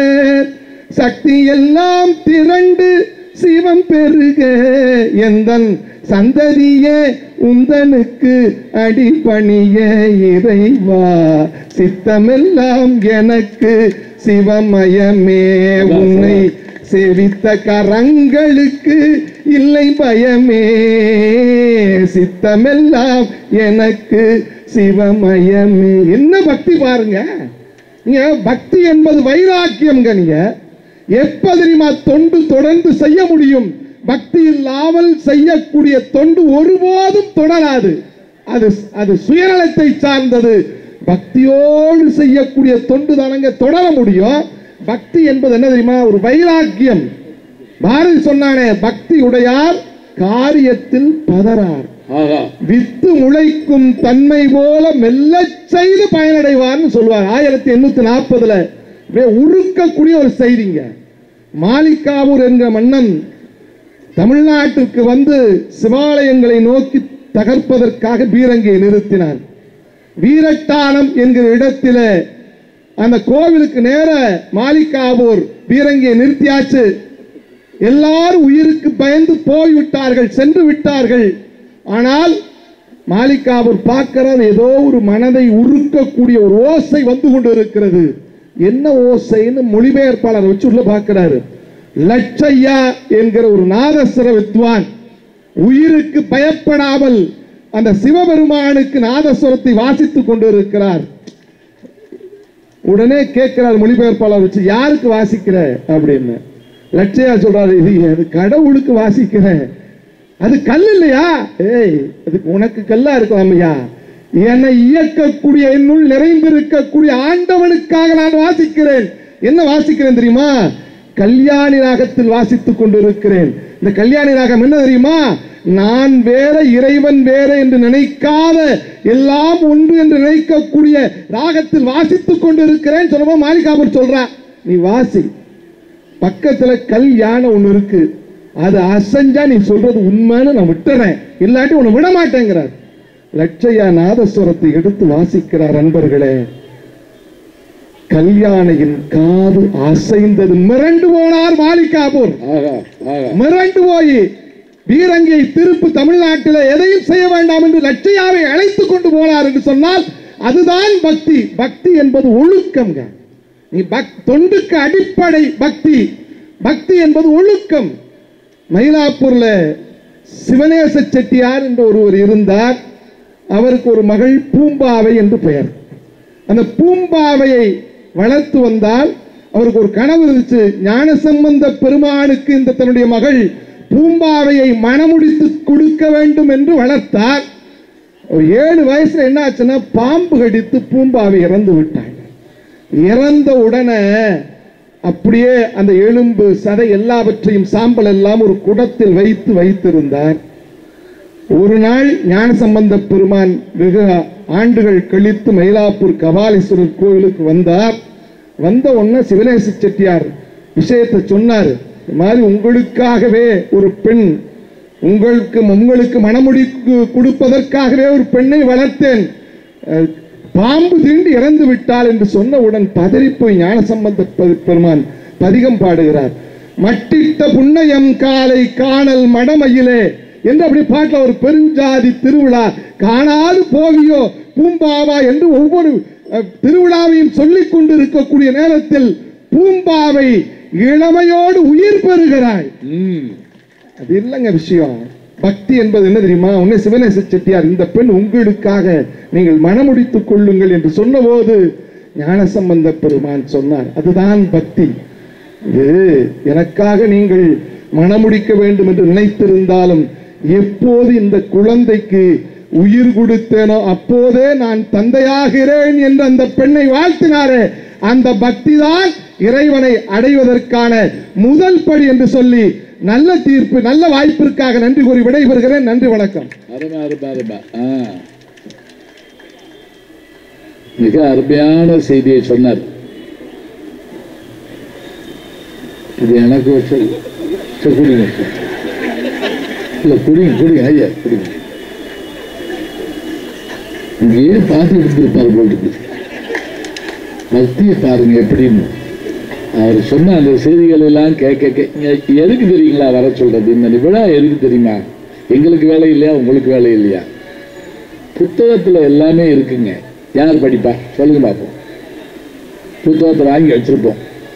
சக்தி எல்லாம் திரண்டு சிவம் பெருக எந்தன் சந்ததியே உந்தனுக்கு அடிபணிய இறைவா சித்தமெல்லாம் எனக்கு சிவமயமே உன்னை செவித்த கரங்களுக்கு இல்லை பயமே சித்தமெல்லாம் எனக்கு சிவமயமே என்ன பக்தி பாருங்க நீங்க பக்தி என்பது வைராக்கியம்ங்க நீங்க எப்ப தெரியுமா தொண்டு தொடர்ந்து செய்ய முடியும் பக்தி இல்லாமல் செய்யக்கூடிய தொண்டு ஒருபோதும் தொடராது அது அது சுயநலத்தை சார்ந்தது பக்தியோடு செய்யக்கூடிய தொண்டு தானங்க தொடர முடியும் பக்தி என்பது என்ன தெரியுமா ஒரு வைராக்கியம் பாரதி சொன்னானே பக்தி உடையார் காரியத்தில் பதறார் ஆகா வித்து முளைக்கும் தன்மை போல மெல்லச் செய்து பயனடைவார்னு சொல்லுவார் ஆயிரத்தி எண்ணூத்தி நாற்பதுல உருக்கக்கூடிய ஒரு செய்திங்க மாலிகாவூர் என்ற மன்னன் தமிழ்நாட்டிற்கு வந்து சிவாலயங்களை நோக்கி தகர்ப்பதற்காக பீரங்கியை நிறுத்தினான் வீரட்டானம் என்கிற இடத்தில அந்த கோவிலுக்கு நேர மாலிகாவூர் பீரங்கியை நிறுத்தியாச்சு எல்லாரும் உயிருக்கு பயந்து போய்விட்டார்கள் சென்று விட்டார்கள் ஆனால் மாலிகாவூர் பார்க்கிறார் ஏதோ ஒரு மனதை உருக்கக்கூடிய ஒரு ஓசை வந்து கொண்டு இருக்கிறது என்ன ஓசைன்னு மொழிபெயர்ப்பாளர் வச்சு உள்ள பார்க்கிறாரு லட்சையா என்கிற ஒரு நாதஸ்வர வித்வான் உயிருக்கு பயப்படாமல் அந்த சிவபெருமானுக்கு நாதஸ்வரத்தை வாசித்துக் கொண்டிருக்கிறார் உடனே கேட்கிறார் மொழிபெயர்ப்பாளர் வச்சு யாருக்கு வாசிக்கிற அப்படின்னு லட்சையா சொல்றாரு இது அது கடவுளுக்கு வாசிக்கிறேன் அது கல் இல்லையா ஏய் அதுக்கு உனக்கு கல்லா இருக்கலாம் ஐயா என்னை இயக்கக்கூடிய என்னுள் நிறைந்திருக்கக்கூடிய ஆண்டவனுக்காக நான் வாசிக்கிறேன் என்ன வாசிக்கிறேன் தெரியுமா கல்யாணி ராகத்தில் வாசித்துக் கொண்டிருக்கிறேன் இந்த கல்யாணி ராகம் என்ன தெரியுமா நான் வேற இறைவன் வேற என்று நினைக்காத எல்லாம் ஒன்று என்று நினைக்கக்கூடிய ராகத்தில் வாசித்துக் கொண்டிருக்கிறேன் சொல்லவும் மாலிகாபூர் சொல்றா நீ வாசி பக்கத்துல கல் யானை ஒண்ணு இருக்கு அது அசைஞ்சா நீ சொல்றது உண்மைன்னு நான் விட்டுறேன் இல்லாட்டி உன்னை விட மாட்டேங்கிறார் லட்சையா நாதஸ்வரத்தை எடுத்து வாசிக்கிறார் அன்பர்களே கல்யாணியின் காது அசைந்தது மிரண்டு போனார் மாலிகாபூர் ஆகா ஆகா மிரண்டு போய் வீரங்கை திருப்பு தமிழ்நாட்டில் எதையும் செய்ய வேண்டாம் என்று லட்சையாவை அழைத்துக் கொண்டு போனார் என்று சொன்னால் அதுதான் பக்தி பக்தி என்பது ஒழுக்கம்ங்க நீ பக் தொண்டுக்கு அடிப்படை பக்தி பக்தி என்பது ஒழுக்கம் மயிலாப்பூர்ல சிவநேச செட்டியார் என்று ஒருவர் இருந்தார் அவருக்கு ஒரு மகள் பூம்பாவை என்று பெயர் அந்த பூம்பாவையை வளர்த்து வந்தால் அவருக்கு ஒரு கனவு இருந்துச்சு ஞானசம்பந்த பெருமானுக்கு இந்த தன்னுடைய மகள் பூம்பாவையை மணமுடித்து கொடுக்க வேண்டும் என்று வளர்த்தார் ஒரு ஏழு வயசுல என்ன ஆச்சுன்னா பாம்பு கடித்து பூம்பாவை இறந்து விட்டாங்க இறந்த உடனே அப்படியே அந்த எலும்பு சதை எல்லாவற்றையும் சாம்பல் எல்லாம் ஒரு குடத்தில் வைத்து வைத்திருந்தார் ஒரு நாள் ஞானசம்பந்த பெருமான் வெகு ஆண்டுகள் கழித்து மயிலாப்பூர் கபாலீஸ்வரர் கோவிலுக்கு வந்தார் வந்த உடனே சிவநேச செட்டியார் விஷயத்தை சொன்னார் இந்த மாதிரி உங்களுக்காகவே ஒரு பெண் உங்களுக்கு உங்களுக்கு மணமுடி கு- கொடுப்பதற்காகவே ஒரு பெண்ணை வளர்த்தேன் அஹ், பாம்பு தீண்டு இறந்து விட்டாள் என்று சொன்னவுடன் பதறிப்போய் ஞானசம்பந்த பெ- பெருமான் பதிகம் பாடுகிறார் மட்டிட்ட புன்னயம் காலை காணல் மடமயிலே என்று அப்படி பாட்டில் ஒரு பெருஞ்சாதி திருவிழா காணாது போகியோ பூம்பாவா என்று ஒவ்வொரு அஹ், திருவிழாவையும் சொல்லிக் கொண்டு இருக்கக்கூடிய நேரத்தில் பூம்பாவை இளமையோடு உயிர் பெறுகிறாள் ம் அது இல்லைங்க விஷயம் பக்தி என்பது என்ன தெரியுமா உன்னை சிவநேச செட்டியார் இந்த பெண் உங்களுக்காக நீங்கள் மனமுடித்துக் கொள்ளுங்கள் என்று சொன்னபோது ஞானசம்பந்த பெருமான் சொன்னார் அதுதான் பக்தி இது எனக்காக நீங்கள் மணமுடிக்க வேண்டும் என்று நினைத்திருந்தாலும் எப்போது இந்த குழந்தைக்கு உயிர் கொடுத்தேனோ அப்போதே நான் தந்தையாகிறேன் என்று அந்த பெண்ணை வாழ்த்தினாரே அந்த பக்தி தான் இறைவனை அடைவதற்கான முதல் படி என்று சொல்லி நல்ல தீர்ப்பு நல்ல வாய்ப்பிற்காக நன்றி கூறி விடைபெறுகிறேன் நன்றி வணக்கம் அருமை அருமை அருமை ஆ மிக அருமையான செய்தியை சொன்னார் இது எனக்கு வச்சு சரி, குடிங்க இல்ல குடிங்க குடிங்க ஐயா குடிங்க இங்கேயே பார்த்து எடுத்துருப்பாரு போல் இருக்குது பக்தியை பாருங்க எப்படின்னு அவர் சொன்ன அந்த செய்திகள் எல்லாம் கேட்க கேட்க எதுக்கு தெரியுங்களா வர சொல்றது இந்த விழா எதுக்கு தெரியுமா எங்களுக்கு வேலை இல்லையா உங்களுக்கு வேலை இல்லையா புத்தகத்துல எல்லாமே இருக்குங்க யார் படிப்பா சொல்லுங்க பார்ப்போம் புத்தகத்தை வாங்கி வச்சிருப்போம்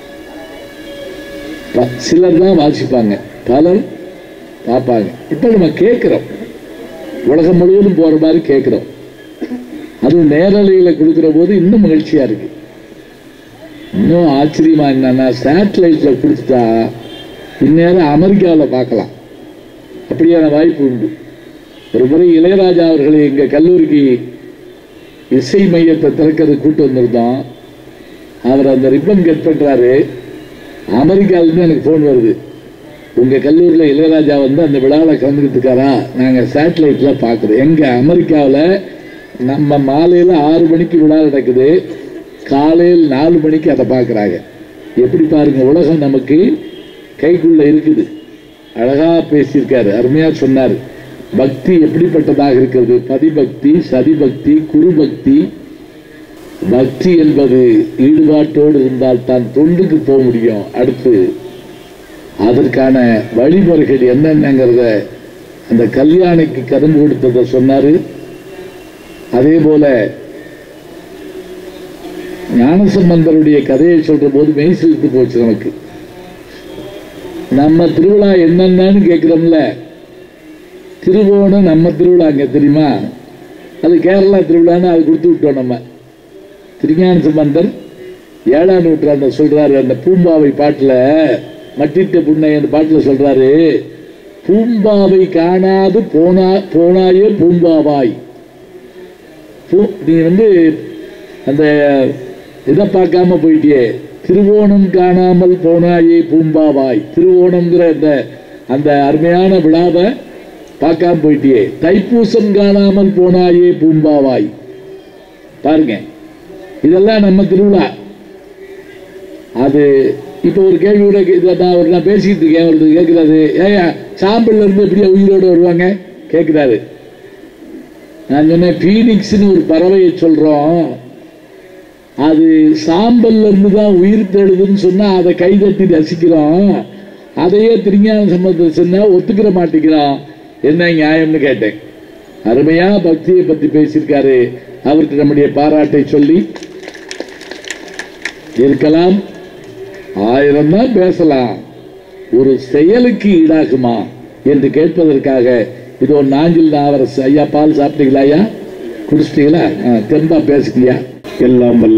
ப- சிலர் தான் வாசிப்பாங்க பலர் பார்ப்பாங்க இப்போ நம்ம கேட்குறோம் உலகம் முழுவதும் போற மாதிரி கேட்குறோம் அதுவும் நேரலையில கொடுக்கிற போது இன்னும் மகிழ்ச்சியா இருக்கு இன்னும் ஆச்சரியமா என்னன்னா சேட்டலைட்ல கொடுத்துட்டா இந்நேரம் அமெரிக்காவில் பார்க்கலாம் அப்படியான வாய்ப்பு உண்டு ஒரு முறை இளையராஜா அவர்களை எங்க கல்லூரிக்கு இசை மையத்தை திறக்கிறது கூட்டு வந்திருந்தோம் அவர் அந்த ரிப்பன் கட் பண்றாரு அமெரிக்காவிலேருந்து எனக்கு ஃபோன் வருது உங்க கல்லூரியில் இளையராஜா வந்து அந்த விழாவில் கலந்துக்கிட்டு இருக்காரா நாங்கள் சேட்டலைட்ல பார்க்குறோம் எங்க அமெரிக்காவில் நம்ம மாலையில் ஆறு மணிக்கு விழா நடக்குது காலையில் நாலு மணிக்கு அதை பார்க்குறாங்க எப்படி பாருங்க உலகம் நமக்கு கைக்குள்ள இருக்குது அழகா பேசியிருக்காரு அருமையா சொன்னார் பக்தி எப்படிப்பட்டதாக இருக்கிறது பதிபக்தி சதிபக்தி குருபக்தி பக்தி என்பது ஈடுபாட்டோடு இருந்தால் தான் தொண்டுக்கு போக முடியும் அடுத்து அதற்கான வழிமுறைகள் என்னென்னங்கிறத அந்த கல்யாணிக்கு கரும்பு கொடுத்ததை சொன்னாரு அதே போல ஞானசம்பந்தருடைய கதையை சொல்ற போது மெய் செலுத்து போச்சு நமக்கு நம்ம திருவிழா என்னென்னு கேட்கிறோம்ல திருவோணம் நம்ம திருவிழா அங்க தெரியுமா அது கேரளா திருவிழான்னு அது கொடுத்து விட்டோம் நம்ம திருஞான சம்பந்தர் ஏழாம் நூற்றாண்டு சொல்றாரு அந்த பூம்பாவை பாட்டுல மட்டிட்ட புண்ணை அந்த பாட்டுல சொல்றாரு பூம்பாவை காணாது போனா போனாயே பூம்பாவாய் பூ- நீ வந்து அந்த இதை பார்க்காம போயிட்டியே திருவோணம் காணாமல் போனாயே பூம்பாவாய் திருவோணம்ங்கிற அந்த அந்த அருமையான விழாவை பார்க்காம போயிட்டியே தைப்பூசம் காணாமல் போனாயே பூம்பாவாய் பாருங்க இதெல்லாம் நம்ம திருவிழா அது இப்போ ஒரு கேள்வி கூட கே- இதை நான் ஒரு நான் பேசிக்கிட்டு இருக்கேன் ஒருத்தர் கேட்குறாரு ஏயா சாம்பல்ல இருந்து எப்படியா உயிரோடு வருவாங்க கேட்குறாரு நான் சொன்னேன் ஃபீனிக்ஸ்னு ஒரு பறவையை சொல்கிறோம் அது சாம்பல்ல இருந்து தான் உயிர் தெழுதுன்னு சொன்னால் அதை கைதட்டி ரசிக்கிறோம் அதையே திருஞான சம்பந்தத்தை சொன்னால் ஒத்துக்கிற மாட்டேங்கிறோம் என்ன நியாயம்னு கேட்டேன் அருமையா பக்தியை பற்றி பேசியிருக்காரு அவருக்கு நம்முடைய பாராட்டை சொல்லி இருக்கலாம் ஆயிரம் தான் பேசலாம் ஒரு செயலுக்கு ஈடாகுமா என்று கேட்பதற்காக இதோ நாஞ்சில் நாவரசு ஐயா பால் சாப்பிட்டீங்களா ஐயா குடிச்சிட்டீங்களா ஆ, தெம்பா பேசுக்கியா எல்லாம் வல்ல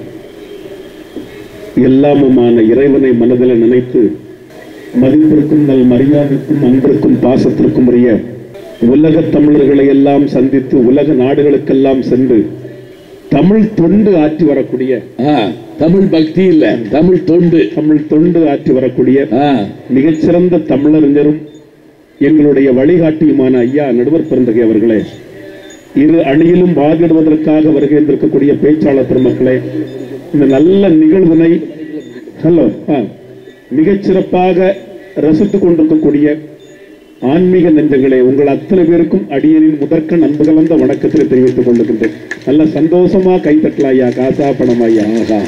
எல்லாமுமான இறைவனை மனதில் நினைத்து மதிப்பிற்கும் நல் மரியாதைக்கும் அன்பிற்கும் பாசத்திற்கும் உரிய உலக தமிழர்களை எல்லாம் சந்தித்து உலக நாடுகளுக்கெல்லாம் சென்று தமிழ் தொண்டு ஆற்றி வரக்கூடிய ஆ, தமிழ் பக்தி இல்ல தமிழ் தொண்டு தமிழ் தொண்டு ஆற்றி வரக்கூடிய ஆ, மிகச்சிறந்த தமிழறிஞரும் எங்களுடைய வழிகாட்டியுமான ஐயா நடுவர் பெருந்தகை அவர்களே இரு அணியிலும் வாதிடுவதற்காக வருகின்றிருக்கக்கூடிய பேச்சாளர் பெருமக்களே இந்த நல்ல நிகழ்வினை ஹலோ ஆ, மிகச்சிறப்பாக ரசித்துக் கொண்டிருக்கக்கூடிய ஆன்மீக நெஞ்சங்களே உங்கள் அத்தனை பேருக்கும் அடியனின் முதற்கண் அன்பு கலந்த வணக்கத்தை தெரிவித்துக் கொள்ளுகின்றேன் நல்ல சந்தோஷமா கைத்தட்டலாம் ஐயா காசா பணம் ஐயா ஆஹா.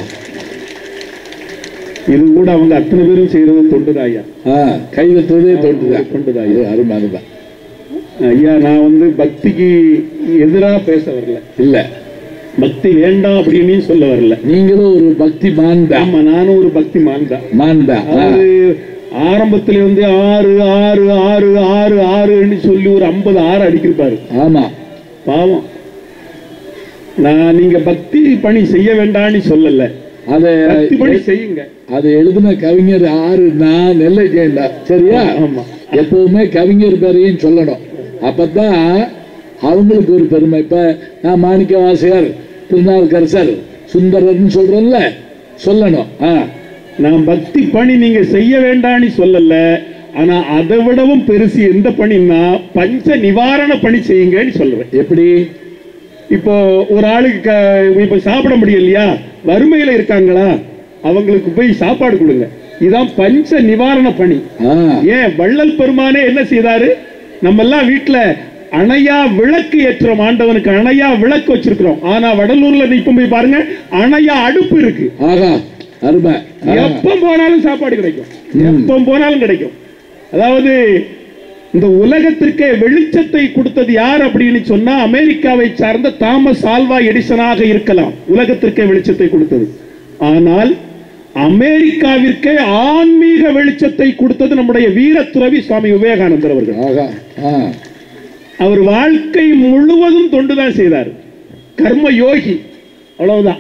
இது கூட அவங்க அத்தனை பேரும் செய்யறது தொண்டுதான் ஐயா ஆ, கை தட்டுறதே தொண்டுதான் தொண்டுதான் இது அருமை அருமை ஐயா நான் வந்து பக்திக்கு எதிரா பேச வரல இல்ல பக்தி வேண்டாம் அப்படின்னு சொல்ல வரல நீங்களும் ஒரு பக்தி மான்தா ஆமா நானும் ஒரு பக்தி மான்தான் மான்தா ஆ, அதாவது ஆரம்பத்துல வந்து ஆறு ஆறு ஆறு ஆறு ஆறுன்னு சொல்லி ஒரு ஐம்பது ஆறு அடிக்கிருப்பாரு ஆமா பாவம் நான் நீங்க பக்தி பணி செய்ய வேண்டாம்னு சொல்லல அத பக்தி பணி செய்யுங்க அது எழுதின கவிஞர் ஆறு நான் நெல்லை ஜெயண்டா சரியா ஆமா எப்பவுமே கவிஞர் பேரையும் சொல்லணும் அப்பதான் அவங்களுக்கு ஒரு பெருமை இப்ப நான் மாணிக்க வாசகர் திருநாவுக்கரசர் சுந்தரர்னு சொல்றேன்ல சொல்லணும் ஆ நான் பக்தி பணி நீங்க செய்ய வேண்டாம்னு சொல்லல ஆனா அதை விடவும் பெருசு எந்த பணின்னா பஞ்ச நிவாரண பணி செய்யுங்கன்னு சொல்றேன் எப்படி இப்போ ஒரு ஆளுக்கு க- இப்ப சாப்பிட முடியலையா வறுமையில இருக்காங்களா அவங்களுக்கு போய் சாப்பாடு கொடுங்க இதான் பஞ்ச நிவாரண பணி ஆ ஏன் வள்ளல் பெருமானே என்ன செய்தாரு நம்ம எல்லாம் வீட்டுல அணையா விளக்கு ஏற்றுறோம் ஆண்டவனுக்கு அணையா விளக்கு வச்சிருக்கிறோம் ஆனா வடலூர்ல நீ இப்ப போய் பாருங்க அணையா அடுப்பு இருக்கு ஆகா அருமை ஆ. எப்ப போனாலும் சாப்பாடு கிடைக்கும் ம். எப்ப போனாலும் கிடைக்கும் அதாவது இந்த உலகத்திற்கே வெளிச்சத்தை கொடுத்தது யார் அப்படின்னு சொன்னா அமெரிக்காவை சார்ந்த தாமஸ் ஆல்வா எடிசனாக இருக்கலாம் உலகத்திற்கே வெளிச்சத்தை கொடுத்தது ஆனால் அமெரிக்காவிற்கே ஆன்மீக வெளிச்சத்தை கொடுத்தது நம்முடைய வீரத்துறவி சுவாமி விவேகானந்தர் அவர்கள் ஆகா ஆ அவர் வாழ்க்கை முழுவதும் தொண்டுதான் செய்தார் கர்ம யோகி அவ்வளவுதான்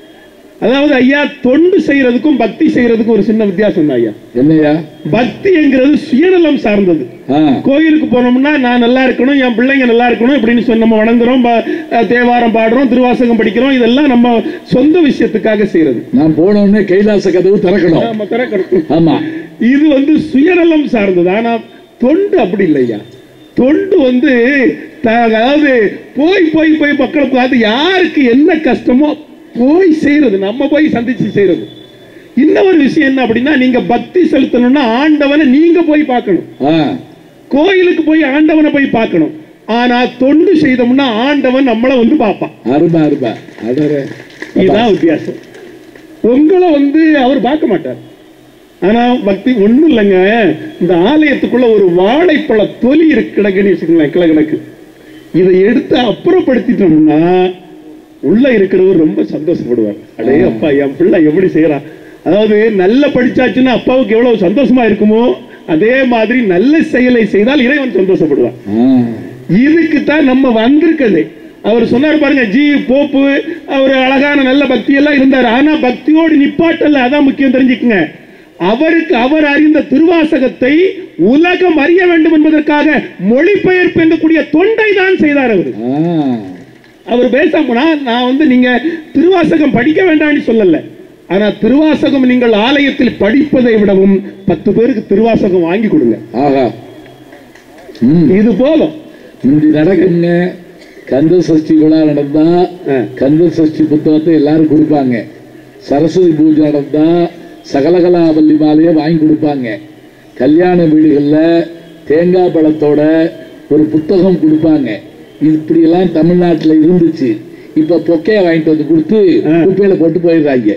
அதாவது ஐயா தொண்டு செய்யறதுக்கும் பக்தி செய்யறதுக்கும் ஒரு சின்ன வித்தியாசம் தான் ஐயா என்னையா பக்திங்கிறது சுயநலம் சார்ந்தது ஆ கோயிலுக்கு போனோம்னா நான் நல்லா இருக்கணும் என் பிள்ளைங்க நல்லா இருக்கணும் இப்படின்னு சொல்லி நம்ம வணங்குறோம் ப- அஹ் தேவாரம் பாடுறோம் திருவாசகம் படிக்கிறோம் இதெல்லாம் நம்ம சொந்த விஷயத்துக்காக செய்யறது நான் போன உடனே கைலாச கதவு திறக்கணும் நம்ம திறக்கணும் ஆமா இது வந்து சுயநலம் சார்ந்தது ஆனா தொண்டு அப்படி இல்லையா தொண்டு வந்து த- அதாவது போய் போய் போய் மக்களுக்கு அது யாருக்கு என்ன கஷ்டமோ போய் செய்யறது நம்ம போய் சந்திச்சு செய்யறது இன்னொரு விஷயம் என்ன அப்படின்னா நீங்க பக்தி செலுத்தணும்னா ஆண்டவனை நீங்க போய் பார்க்கணும் ஆ கோயிலுக்கு போய் ஆண்டவனை போய் பார்க்கணும் ஆனா தொண்டு செய்தோம்னா ஆண்டவன் நம்மளை வந்து பார்ப்பான் அருமை அருமை அதர இதுதான் வித்தியாசம் உங்களை வந்து அவர் பார்க்க மாட்டார் ஆனா பக்தி ஒண்ணும் இல்லைங்க இந்த ஆலயத்துக்குள்ள ஒரு வாழைப்பழ தொலி இருக்கு கிடக்குன்னு வச்சுக்கோங்களேன் கிழக்கிழக்கு இதை எடுத்து அப்புறப்படுத்திட்டோம்னா உள்ள இருக்கிறவர் ரொம்ப சந்தோஷப்படுவார் அடே அப்பா என் பிள்ளை எப்படி செய்யறான் அதாவது நல்ல படிச்சாச்சுன்னா அப்பாவுக்கு எவ்வளவு சந்தோஷமா இருக்குமோ அதே மாதிரி நல்ல செயலை செய்தால் இறைவன் சந்தோஷப்படுவான் ஆ இதுக்கு தான் நம்ம வந்திருக்கிறது அவர் சொன்னார் பாருங்க ஜி போப்பு அவர் அழகான நல்ல பக்தி எல்லாம் இருந்தார் ஆனா பக்தியோடு நிப்பாட்டல அதான் முக்கியம் தெரிஞ்சுக்குங்க அவருக்கு அவர் அறிந்த திருவாசகத்தை உலகம் அறிய வேண்டும் என்பதற்காக மொழிபெயர்ப்பு என்கக்கூடிய தொண்டை தான் செய்தார் அவர் ஆ அவர் பேசாமனா நான் வந்து நீங்க திருவாசகம் படிக்க வேண்டாம்னு சொல்லல ஆனா திருவாசகம் நீங்கள் ஆலயத்தில் படிப்பதை விடவும் பத்து பேருக்கு திருவாசகம் வாங்கி கொடுங்க ஆகா ம் இது போதும் முந்தி நடக்குங்க கந்த சஷ்டி விழா நடந்தா ஆ. கந்த சஷ்டி புத்தகத்தை எல்லாரும் கொடுப்பாங்க சரஸ்வதி பூஜை நடந்தா சகலகலாவல்லி மாலையை வாங்கி கொடுப்பாங்க கல்யாண வீடுகளில் தேங்காய் பழத்தோட ஒரு புத்தகம் கொடுப்பாங்க இப்படியெல்லாம் தமிழ்நாட்டில் இருந்துச்சு இப்போ பொக்கையை வாங்கிட்டு வந்து கொடுத்து குப்பையில போட்டு போயிடுறாங்க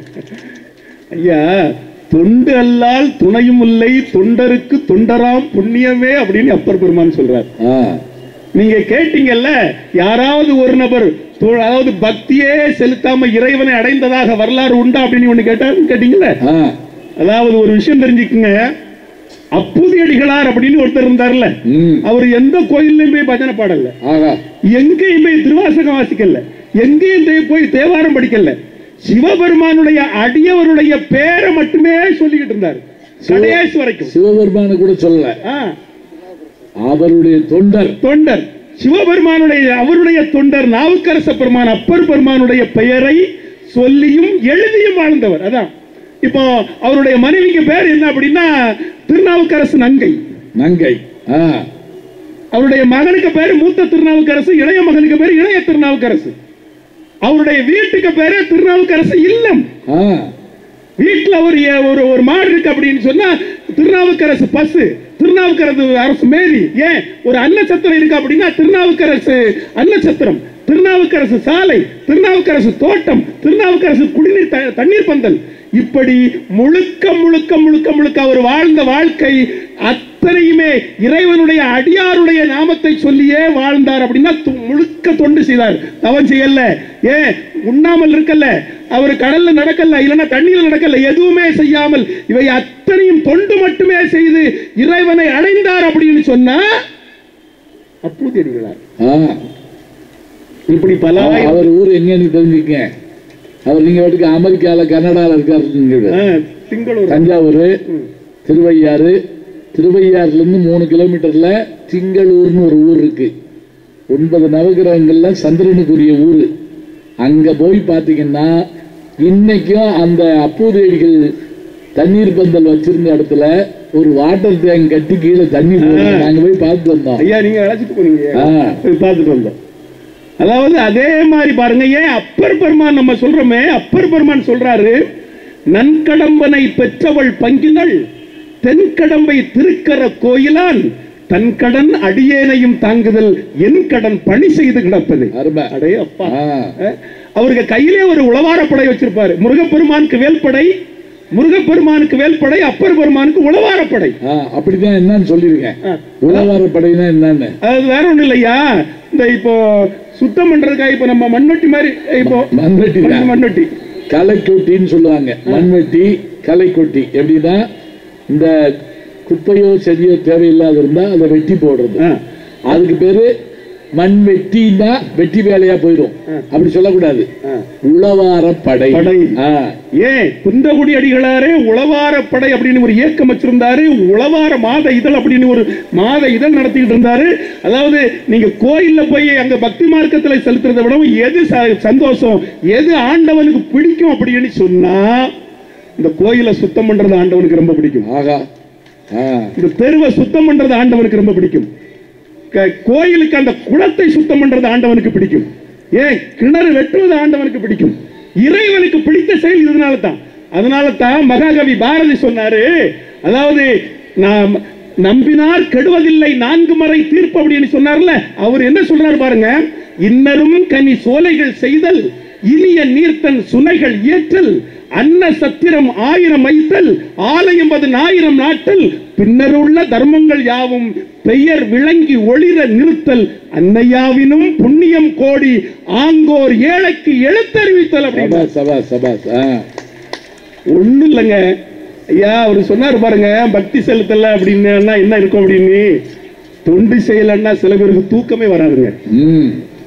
ஐயா தொண்டு அல்லால் துணையும் இல்லை தொண்டருக்கு தொண்டராம் புண்ணியமே அப்படின்னு அப்பர் பெருமான் சொல்றார் ஆ நீங்க கேட்டீங்கல்ல யாராவது ஒரு நபர் தொ- அதாவது பக்தியே செலுத்தாம இறைவனை அடைந்ததாக வரலாறு உண்டா அப்படின்னு ஒண்ணு கேட்டா கேட்டீங்கல்ல ஆ அதாவது ஒரு விஷயம் தெரிஞ்சுக்குங்க அப்புதியடிகளார் அப்படின்னு ஒருத்தர் இருந்தார்ல ம் அவர் எந்த கோயில்லையும் போய் பஜனை பாடல ஆகா எங்கேயும் போய் திருவாசகம் வாசிக்கல எங்கேயும் தே- போய் தேவாரம் படிக்கல சிவபெருமானுடைய அடியவருடைய பேரை மட்டுமே சொல்லிக்கிட்டு இருந்தார் கடைசி வரைக்கும் சிவபெருமானு கூட சொல்லல ஆ, அவருடைய தொண்டர் தொண்டர் சிவபெருமானுடைய அவருடைய தொண்டர் நாவுக்கரச பெருமான் அப்பர் பெருமானுடைய பெயரை சொல்லியும் எழுதியும் வாழ்ந்தவர் அதான் இப்போ அவருடைய மனைவிக்கு பேர் என்ன அப்படின்னா திருநாவுக்கரசு நங்கை நங்கை ஆ அவருடைய மகனுக்கு பேர் மூத்த திருநாவுக்கரசு இளைய மகனுக்கு பேர் இளைய திருநாவுக்கரசு அவருடைய வீட்டுக்கு பேரு திருநாவுக்கரசு இல்லம் ஆ வீட்டுல ஒரு ஒரு ஒரு மாடு இருக்கு அப்படின்னு சொன்னா திருநாவுக்கரசு பஸ் திருநாவுக்கரசு அரசு மேரி ஏன் ஒரு அன்னச்சத்திரம் இருக்கு அப்படின்னா திருநாவுக்கரசு அன்னச்சத்திரம் திருநாவுக்கரசு சாலை திருநாவுக்கரசு தோட்டம் திருநாவுக்கரசு குடிநீர் த- தண்ணீர் பந்தல் இப்படி முழுக்க முழுக்க முழுக்க முழுக்க அவர் வாழ்ந்த வாழ்க்கை அத்தனையுமே இறைவனுடைய அடியாருடைய நாமத்தை சொல்லியே வாழ்ந்தார் அப்படின்னா து- முழுக்க தொண்டு செய்தார் தவம் செய்யல ஏன் உண்ணாமல் இருக்கல்ல அவர் கடல்ல நடக்கல இல்லைன்னா தண்ணீர்ல நடக்கல எதுவுமே செய்யாமல் இவை அத்தனையும் தொண்டு மட்டுமே செய்து இறைவனை அடைந்தார் அப்படின்னு சொன்னா அப்பூதடிகளார் ஆ இப்படி பல அவ- அவர் ஊர் எங்கன்னு தெரிஞ்சுக்க அவர் நீங்க வாட்டுக்கு அமெரிக்கால கனடால இருக்காரு ஆ, திங்களூர் தஞ்சாவூர் திருவையாறு திருவையாறுல இருந்து மூணு கிலோமீட்டர்ல திங்களூர்னு ஒரு ஊர் இருக்கு ஒன்பது நவகிரகங்கள்ல சந்திரனுக்குரிய ஊர் அங்க போய் பாத்தீங்கன்னா இன்னைக்கும் அந்த அப்பூதேவிகள் தண்ணீர் பந்தல் வச்சிருந்த இடத்துல ஒரு வாட்டர் டேங்க் கட்டி கீழே தண்ணீர் போடுறாங்க. நாங்க போய் பார்த்துட்டு வந்தோம் ஐயா நீங்க அழைச்சிட்டு போனீங்க ஆ. போய் பார்த்துட்டு வந்தோம் அதாவது அதே மாதிரி பாருங்க ஏன் அப்பர் பெருமான் நம்ம சொல்றோமே அப்பர் பெருமான் சொல்றாரு நன்கடம்பனை பெற்றவள் பங்கினள் தென்கடம்பை திருக்கர கோயிலான் தன் கடன் அடியேனையும் தாங்குதல் என் கடன் பணி செய்து கிடப்பது அருமை அடே அப்பா ஆ. அஹ், அவருக்கு கையிலே ஒரு உளவாரப்படை வச்சிருப்பாரு முருகப்பெருமானுக்கு வேல்படை முருகப்பெருமானுக்கு வேல்படை அப்பர் பெருமானுக்கு உளவாரப்படை ஆ, அப்படிதான் என்னன்னு சொல்லியிருக்கேன் ஆ. உழவார படையினா என்னன்னு அது வேற ஒண்ணும் இல்லையா இந்த இப்போ சுத்தம் பண்றதுக்காக இப்போ நம்ம மண்வெட்டி மாதிரி இப்போ மண்வெட்டி தான் மண்வெட்டி களைக்கொட்டின்னு சொல்லுவாங்க மண்வெட்டி களைக்கொட்டி எப்படின்னா இந்த குப்பையோ செடியோ தேவையில்லாத இருந்தா அதை வெட்டி போடுறது ஆ. அதுக்கு பேரு மண் வெட்டினா வெட்டி வேலையா போயிடும் அப்படி சொல்லக்கூடாது ஆ. உழவார படை படை. ஆ. ஏன் குந்தகுடி அடிகளாரே உளவார படை அப்படின்னு ஒரு இயக்கம் வச்சிருந்தாரு உளவார மாத இதழ் அப்படின்னு ஒரு மாத இதழ் நடத்திக்கிட்டு இருந்தாரு அதாவது நீங்க கோயில்ல போய் அங்க பக்தி மார்க்கத்துல செலுத்துறதை விட எது ச- சந்தோஷம் எது ஆண்டவனுக்கு பிடிக்கும் அப்படின்னு சொன்னா இந்த கோயிலை சுத்தம் பண்றது ஆண்டவனுக்கு ரொம்ப பிடிக்கும் ஆகா ஆ. இந்த தெருவை சுத்தம் பண்றது ஆண்டவனுக்கு ரொம்ப பிடிக்கும் க- கோயிலுக்கு அந்த குளத்தை சுத்தம் பண்றது ஆண்டவனுக்கு பிடிக்கும் ஏன் கிணறு வெட்டுவது ஆண்டவனுக்கு பிடிக்கும் இறைவனுக்கு பிடித்த செயல் இதனால தான் அதனால தான் மகாகவி பாரதி சொன்னாரு அதாவது நாம் நம்பினார் கெடுவதில்லை நான்கு மறை தீர்ப்பு அப்படின்னு சொன்னார்ல அவர் என்ன சொல்றாரு பாருங்க இன்னரும் கனி சோலைகள் செய்தல் இனிய நீர்த்தன் சுனைகள் இயற்றல் அன்ன சத்திரம் ஆயிரம் ஐத்தல் ஆலயம் பதினாயிரம் நாட்டல் பின்னருள்ள தர்மங்கள் யாவும் பெயர் விளங்கி ஒளிர நிறுத்தல் அன்னையாவினும் புண்ணியம் கோடி ஆங்கோர் ஏழைக்கு எழுத்தறிவித்தல் அப்படின்னு சபா சபா சபா ஆ. ஒண்ணும் இல்லைங்க ஐயா அவர் சொன்னார் பாருங்க பக்தி செலுத்தல அப்படின்னு என்ன இருக்கும் அப்படின்னு தொண்டு செய்யலன்னா சில பேருக்கு தூக்கமே வராதுங்க ம்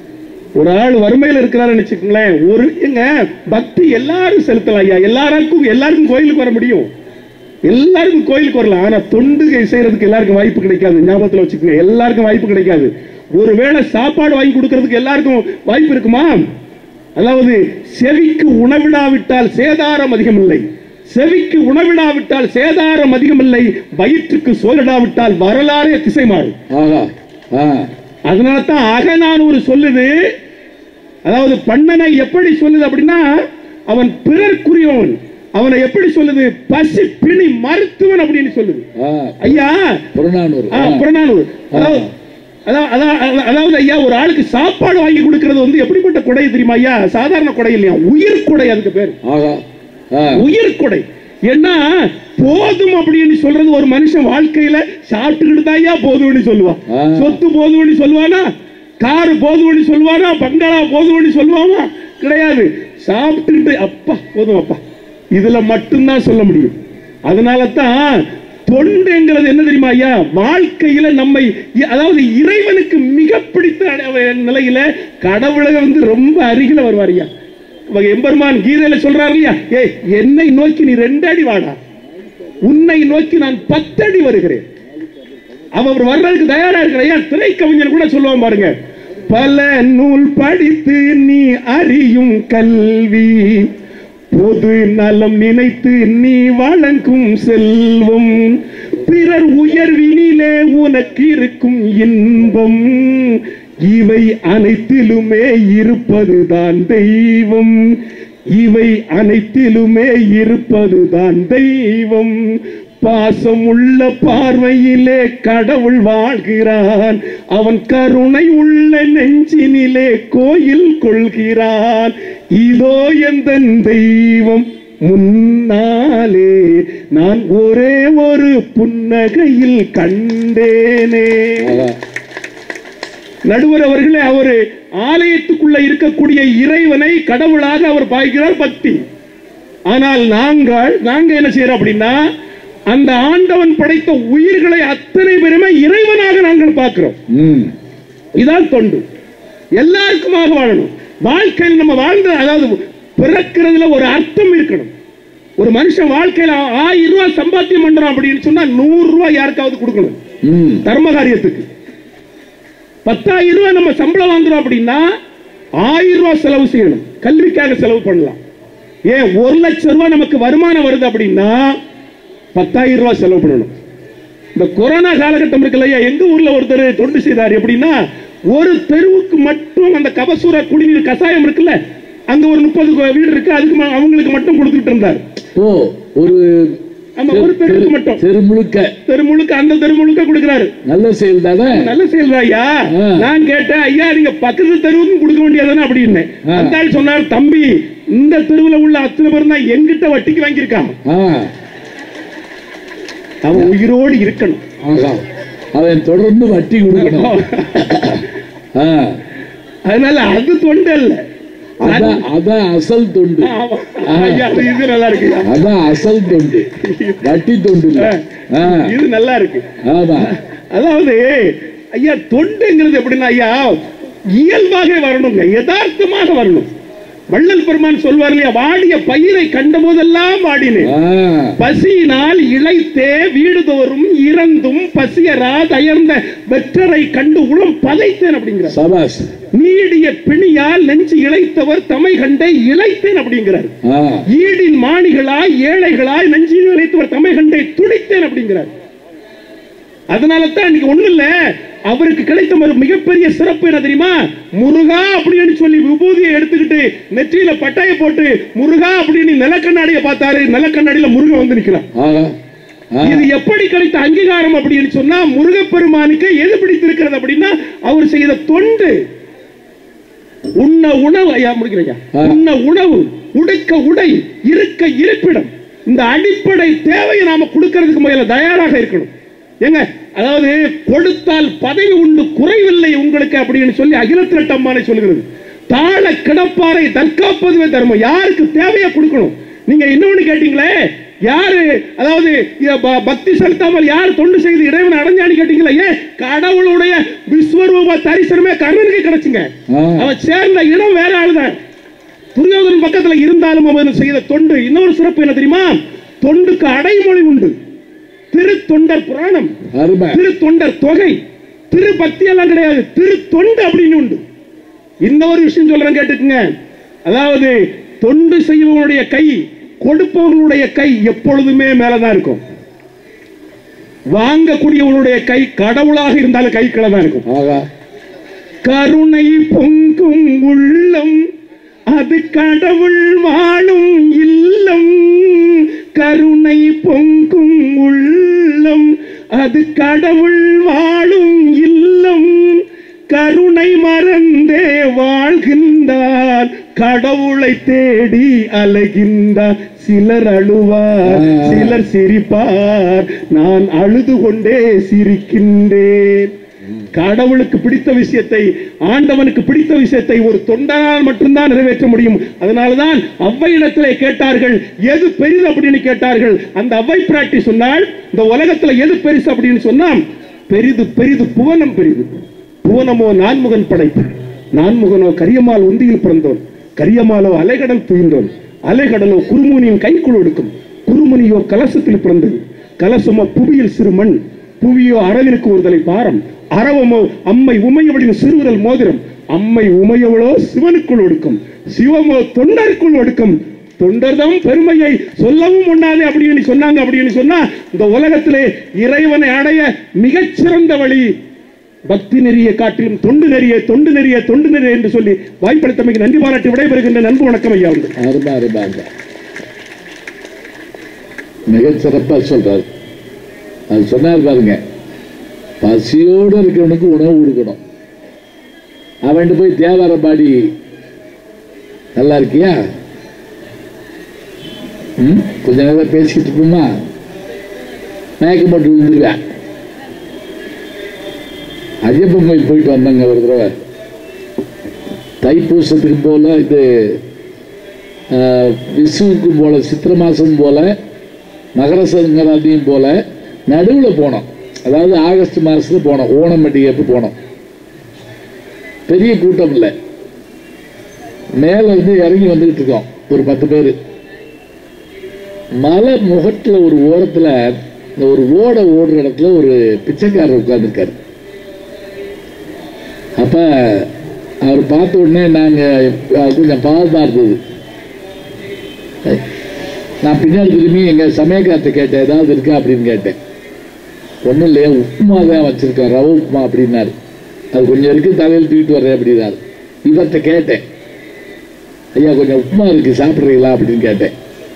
ஒரு ஆள் வறுமையில இருக்கிறாருன்னு வச்சுக்கோங்களேன் ஒரு எங்க பக்தி எல்லாரும் செலுத்தலாம் ஐயா எல்லாருக்கும் எல்லாருக்கும் கோயிலுக்கு வர முடியும் எல்லாருக்கும் கோயிலுக்கு வரலாம் ஆனா தொண்டு செய்யறதுக்கு எல்லாருக்கும் வாய்ப்பு கிடைக்காது ஞாபகத்துல வச்சுக்கோங்க எல்லாருக்கும் வாய்ப்பு கிடைக்காது ஒருவேளை சாப்பாடு வாங்கி கொடுக்கறதுக்கு எல்லாருக்கும் வாய்ப்பு இருக்குமா அதாவது செவிக்கு உணவிடாவிட்டால் சேதாரம் அதிகமில்லை செவிக்கு உணவிடாவிட்டால் சேதாரம் அதிகமில்லை வயிற்றுக்கு சோலிடாவிட்டால் வரலாறே திசை மாறும் ஆகா ஆ அதனால தான் அகநானூறு சொல்லுது அதாவது பண்ணனை எப்படி சொல்லுது அப்படின்னா அவன் பிறர்க்குரியவன் அவனை எப்படி சொல்லுது பசி பிணி மருத்துவன் அப்படின்னு சொல்லுது ஆ, ஐயா புறநானூறு ஆ, ஆ, புறநானூறு அதாவது அதாவது- அதாவது அதாவது ஐயா ஒரு ஆளுக்கு சாப்பாடு வாங்கி கொடுக்கிறது வந்து எப்படிப்பட்ட கொடை தெரியுமா ஐயா சாதாரண கொடை இல்லையா உயிர் கொடை அதுக்கு பேர் ஆகா ஆ, உயிர் கொடை ஏன்னா போதும் அப்படின்னு சொல்றது ஒரு மனுஷன் வாழ்க்கையில சாப்பிட்டுக்கிட்டு தான் ஐயா போதும்னு சொல்லுவான் ஆ. சொத்து போதும்னு சொல்லுவானா காரு போதும்னு சொல்லுவானா பங்களா போதும்னு சொல்லுவானா கிடையாது சாப்பிட்டுக்கிட்டு அப்பா போதும் அப்பா இதுல மட்டும்தான் சொல்ல முடியும் அதனால தான் தொண்டுங்கிறது என்ன தெரியுமா ஐயா வாழ்க்கையில நம்மை அதாவது இறைவனுக்கு மிக பிடித்த அட- நிலையில கடவுளை வந்து ரொம்ப அருகில வருவார் ஐயா அவங்க எம்பெருமான் கீதையில சொல்றாரு இல்லையா ஏய் என்னை நோக்கி நீ ரெண்டு அடி வாடா உன்னை நோக்கி நான் பத்தடி வருகிறேன் அவர் வர்றதுக்கு தயாரா இருக்கிற ஐயா திரைக்கவிஞர் கூட சொல்லுவான் பாருங்க பல நூல் படித்து நீ அறியும் கல்வி பொது நலம் நினைத்து நீ வழங்கும் செல்வம் பிறர் உயர்வினிலே உனக்கு இருக்கும் இன்பம் இவை அனைத்திலுமே இருப்பதுதான் தெய்வம் இவை அனைத்திலுமே இருப்பதுதான் தெய்வம் பாசம் உள்ள பார்வையிலே கடவுள் வாழ்கிறான் அவன் கருணை உள்ள நெஞ்சினிலே கோயில் கொள்கிறான் இதோ எந்த தெய்வம் முன்னாலே நான் ஒரே ஒரு புன்னகையில் கண்டேனே ஆகா. நடுவர் அவர்களே அவரு ஆலயத்துக்குள்ள இருக்கக்கூடிய இறைவனை கடவுளாக அவர் பாய்க்கிறார் பக்தி ஆனால் நாங்கள் நாங்க என்ன செய்யறோம் அப்படின்னா அந்த ஆண்டவன் படைத்த உயிர்களை அத்தனை பேருமே இறைவனாக நாங்கள் பார்க்கிறோம் ம் இதான் தொண்டு எல்லாருக்குமாக வாழணும் வாழ்க்கையில் நம்ம வாழ்ந்த அதாவது பிறக்கிறதுல ஒரு அர்த்தம் இருக்கணும் ஒரு மனுஷன் வாழ்க்கையில ஆயிரம் ரூபாய் சம்பாத்தியம் பண்றான் அப்படின்னு சொன்னா நூறு ரூபாய் யாருக்காவது கொடுக்கணும் ம் தர்ம காரியத்துக்கு பத்தாயிரம் ரூபாய் நம்ம சம்பளம் வாங்குறோம் அப்படின்னா ஆயிரம் ரூபாய் செலவு செய்யணும் கல்விக்காக செலவு பண்ணலாம் ஏன் ஒரு லட்சம் ரூபாய் நமக்கு வருமானம் வருது அப்படின்னா பத்தாயிரம் ரூபாய் செலவு பண்ணணும் இந்த கொரோனா காலகட்டம் இருக்குல்ல ஐயா, எங்க ஊர்ல ஒருத்தர் தொண்டு செய்தார் எப்படின்னா ஒரு தெருவுக்கு மட்டும் அந்த கபசூர குடிநீர் கசாயம் இருக்குல்ல அங்க ஒரு முப்பது வீடு இருக்கு அதுக்கு ம- அவங்களுக்கு மட்டும் கொடுத்துட்டு இருந்தார் ஓ ஒரு ஆமா ஒரு தெருவுக்கு மட்டும் தெரு முழுக்க தெரு முழுக்க அந்த தெரு முழுக்க கொடுக்கிறாரு நல்ல செயல் தானே நல்ல செயல் ஐயா ஆ. நான் கேட்டேன் ஐயா நீங்க பக்கத்து தெருவுக்கும் கொடுக்க வேண்டியதானே அப்படின்னு ஆ. அந்த ஆள் சொன்னார் தம்பி இந்த தெருவுல உள்ள அத்தனை பேரும் தான் எங்கிட்ட வட்டிக்கு வாங்கியிருக்கான் ஆ அவன் உயிரோடு இருக்கணும் ஆகா அவன் தொடர்ந்து வட்டி கொடுக்கணும் ஆ அதனால அது தொண்டு அல்ல அதான் அதான் அசல் தொண்டு ஆமா. ஐயா, அது இது நல்லா இருக்கு ஐயா. அதான் அசல் தொண்டு வட்டி தொண்டு இல்ல ஆ, இது நல்லா இருக்கு ஆமா அதாவது ஐயா தொண்டுங்கிறது எப்படின்னா ஐயா இயல்பாக வரணுங்க யதார்த்தமாக வரணும் வள்ளல் பெருமான் சொல்வார் இல்லையா வாடிய பயிரை கண்ட போதெல்லாம் வாடினேன் ஆ, பசியினால் இளைத்தே வீடுதோறும் இறந்தும் பசியரா தயர்ந்த வெற்றரை கண்டு உளம் பதைத்தேன் அப்படிங்கிறார் சபாஸ் நீடிய பிணியால் நெஞ்சு இளைத்தவர் தமை கண்டே இளைத்தேன் அப்படிங்கிறார் ஆ, ஈடின் மாணிகளாய் ஏழைகளாய் நெஞ்சில் இளைத்தவர் தமை கண்டே துடித்தேன் அப்படிங்கிறார் அதனால தான் இன்னைக்கு ஒண்ணு இல்ல அவருக்கு கிடைத்த ஒரு மிகப்பெரிய சிறப்பு என்ன தெரியுமா முருகா அப்படின்னு சொல்லி விபூதியை எடுத்துக்கிட்டு நெற்றியில பட்டாயை போட்டு முருகா அப்படின்னு நிலக்கண்ணாடியை பார்த்தாரு நிலக்கண்ணாடியில முருகன் வந்து நிக்கிறான் ஆகா ஆ, இது எப்படி கிடைத்த அங்கீகாரம் அப்படின்னு சொன்னா முருகப்பெருமானுக்கு எது பிடித்திருக்கிறது அப்படின்னா அவர் செய்த தொண்டு உண்ண உணவு ஐயா முடிக்கிறேன் ஐயா. ஆ. உண்ண உணவு உடுக்க உடை இருக்க இருப்பிடம் இந்த அடிப்படை தேவையை நாம கொடுக்கறதுக்கு முதல்ல தயாராக இருக்கணும் ஏங்க அதாவது கொடுத்தால் பதவி உண்டு குறைவில்லை உங்களுக்கு அப்படின்னு சொல்லி அகிலத்திரட்டம்மானை சொல்லுகிறது தாழ கிடப்பாரை தற்காப்பதுவே தர்மம் யாருக்கு தேவையா கொடுக்கணும் நீங்க இன்னொன்னு கேட்டீங்களே யாரு அதாவது இத ப- பக்தி செலுத்தாமல் யார் தொண்டு செய்து இறைவன் அடைஞ்சான்னு கேட்டீங்களா ஏன் கடவுளுடைய விஸ்வரூப தரிசனமே கர்ணனுக்கு கிடைச்சுங்க ஆ. அவன் சேர்ந்த இடம் வேற ஆளுதான் துரியோதனன் பக்கத்துல இருந்தாலும் அவன் செய்த தொண்டு இன்னொரு சிறப்பு என்ன தெரியுமா தொண்டுக்கு அடைமொழி உண்டு திரு தொண்டர் புராணம் அருமை திரு தொண்டர் தொகை திரு பக்தி எல்லாம் கிடையாது திரு தொண்டு அப்படின்னு உண்டு இன்னொரு விஷயம் சொல்றேன் கேட்டுக்குங்க அதாவது தொண்டு செய்பவனுடைய கை கொடுப்பவர்களுடைய கை எப்பொழுதுமே மேலதான் இருக்கும் வாங்கக்கூடியவனுடைய கை கடவுளாக இருந்தாலும் கை கீழே தான் இருக்கும் ஆகா கருணை பொங்கும் உள்ளம் அது கடவுள் வாழும் இல்லம் கருணை பொங்கும் உள்ளம் அது கடவுள் வாழும் இல்லம் கருணை மறந்தே வாழ்கின்றார் கடவுளை தேடி அலைகின்றார் சிலர் அழுவார் சிலர் சிரிப்பார் நான் அழுது கொண்டே சிரிக்கின்றேன் கடவுளுக்கு பிடித்த விஷயத்தை ஆண்டவனுக்கு பிடித்த விஷயத்தை ஒரு தொண்டனால் மட்டும்தான் நிறைவேற்ற முடியும் அதனாலதான் அவ்வையிடத்திலே கேட்டார்கள் எது பெரிது அப்படின்னு கேட்டார்கள் அந்த அவ்வை பிராட்டி சொன்னால் இந்த உலகத்துல எது பெருசு அப்படின்னு சொன்னா பெரிது பெரிது புவனம் பெரிது புவனமோ நான்முகன் படைப்பு நான்முகனோ கரியமால் உந்தியில் பிறந்தோன் கரியமாலோ அலைகடல் துயின்றோன் அலைகடலோ குருமுனியின் கைக்குள் எடுக்கும் குருமுனியோ கலசத்தில் பிறந்தது கலசமோ புவியில் சிறு மண் புவியோ அரவிற்கு ஒருதலை பாரம் அரவமோ அம்மை உமையவளின் சிறுவிரல் மோதிரம் அம்மை உமையவளோ சிவனுக்குள் ஒடுக்கும் சிவமோ தொண்டருக்குள் ஒடுக்கும் தொண்டர்தம் பெருமையை சொல்லவும் ஒண்ணாது அப்படின்னு சொன்னாங்க அப்படின்னு சொன்னா இந்த உலகத்திலே இறைவனை அடைய மிகச்சிறந்த வழி பக்தி நெறிய காட்டிலும் தொண்டு நெறிய தொண்டு நெறிய தொண்டு நெறிய என்று சொல்லி வாய்ப்பளித்தமைக்கு நன்றி பாராட்டி விடைபெறுகின்ற நண்பு வணக்கம் ஐயா அவர்கள் அருமை அருமை அருமை மிகச் சிறப்பா சொல்றாரு அது சொன்னார் பாருங்க பசியோடு இருக்கிறவனுக்கு உணவு கொடுக்கணும் அவன்கிட்ட போய் தேவாரம் பாடி நல்லா இருக்கியா ம் கொஞ்ச நேரம் பேசிக்கிட்டு இருப்போமா மயக்கம் போட்டு விழுந்துருவேன் ஐயப்பன் கோயில் போயிட்டு வந்தாங்க ஒரு தடவை தைப்பூசத்துக்கு போல இது ஆஹ், விசுவுக்கும் போல சித்திர மாசம் போல மகர சங்கராந்தியும் போல நடுவில் போனோம் அதாவது ஆகஸ்ட் மாசத்துல போனோம் ஓணம் பண்டிகைக்கு போனோம் பெரிய கூட்டம் இல்லை மேல இருந்து இறங்கி வந்துகிட்டு இருக்கோம் ஒரு பத்து பேர் மலை முகத்துல ஒரு ஓரத்துல இந்த ஒரு ஓடை ஓடுற இடத்துல ஒரு பிச்சைக்காரர் உட்கார்ந்துருக்காரு அப்ப அவர் பார்த்த உடனே நாங்க அஹ், கொஞ்சம் பாவமா இருந்தது நான் பின்னாடி திரும்பி எங்க சமயக்காரத்தை கேட்டேன் ஏதாவது இருக்கா அப்படின்னு கேட்டேன் ஒன்றும் இல்லையா உப்புமா தான் வச்சிருக்கேன் ரவ உப்புமா அப்படின்னாரு அது கொஞ்சம் இருக்கு தலையில் தூக்கிட்டு வர்றேன் அப்படின்னாரு இவர்கிட்ட கேட்டேன் ஐயா கொஞ்சம் உப்புமா இருக்கு சாப்பிட்றீங்களா அப்படின்னு கேட்டேன்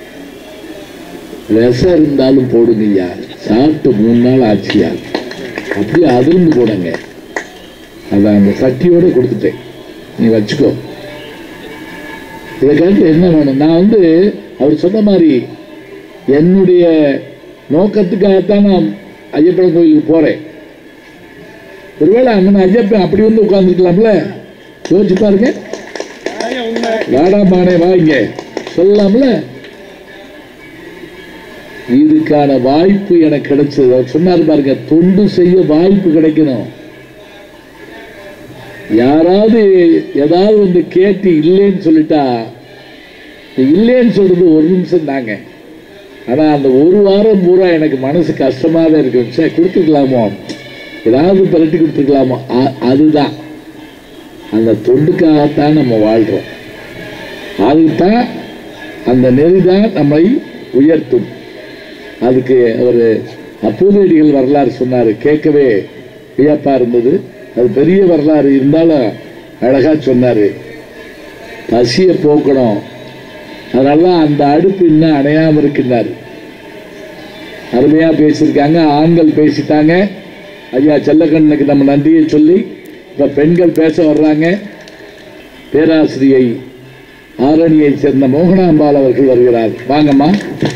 விஷம் இருந்தாலும் போடுங்க ஐயா சாப்பிட்டு மூணு நாள் ஆச்சுயா அப்படியே அதிர்ந்து போடுங்க அதை அந்த சட்டியோட கொடுத்துட்டேன் நீ வச்சுக்கோ இதை கேட்டு என்ன வேணும் நான் வந்து அவர் சொன்ன மாதிரி என்னுடைய நோக்கத்துக்காகத்தான் நான் ஐயப்பன் கோயிலுக்கு போறேன் ஒருவேளை அண்ணன் ஐயப்பன் அப்படி வந்து உட்கார்ந்துருக்கலாம்ல யோசிச்சு பாருங்க வாடா மானே வா இங்க சொல்லலாம்ல இதுக்கான வாய்ப்பு எனக்கு கிடைச்சது அவர் சொன்னார் பாருங்க தொண்டு செய்ய வாய்ப்பு கிடைக்கணும் யாராவது ஏதாவது வந்து கேட்டு இல்லைன்னு சொல்லிட்டா இந்த இல்லைன்னு சொல்றது ஒரு நிமிஷம் தாங்க ஆனா அந்த ஒரு வாரம் பூரா எனக்கு மனசு கஷ்டமா தான் இருக்கு சரி கொடுத்துருக்கலாமோ ஏதாவது பரட்டி கொடுத்துருக்கலாமோ அ- அதுதான் அந்த தொண்டுக்காகத்தான் நம்ம வாழ்றோம் அதுதான் அந்த நெறிதான் நம்மை உயர்த்தும் அதுக்கு அவர் அப்பூதடிகள் வரலாறு சொன்னார் கேட்கவே வியப்பா இருந்தது அது பெரிய வரலாறு இருந்தாலும் அழகா சொன்னார் பசியை போக்கணும் அதனால தான் அந்த அடுப்பு இன்னும் அணையாம இருக்கின்றார் அருமையா பேசியிருக்காங்க ஆண்கள் பேசிட்டாங்க ஐயா செல்லக்கண்ணனுக்கு நம்ம நன்றியை சொல்லி இப்ப பெண்கள் பேச வர்றாங்க பேராசிரியை ஆரணியை சேர்ந்த மோகனாம்பாள் அவர்கள் வருகிறார் வாங்கம்மா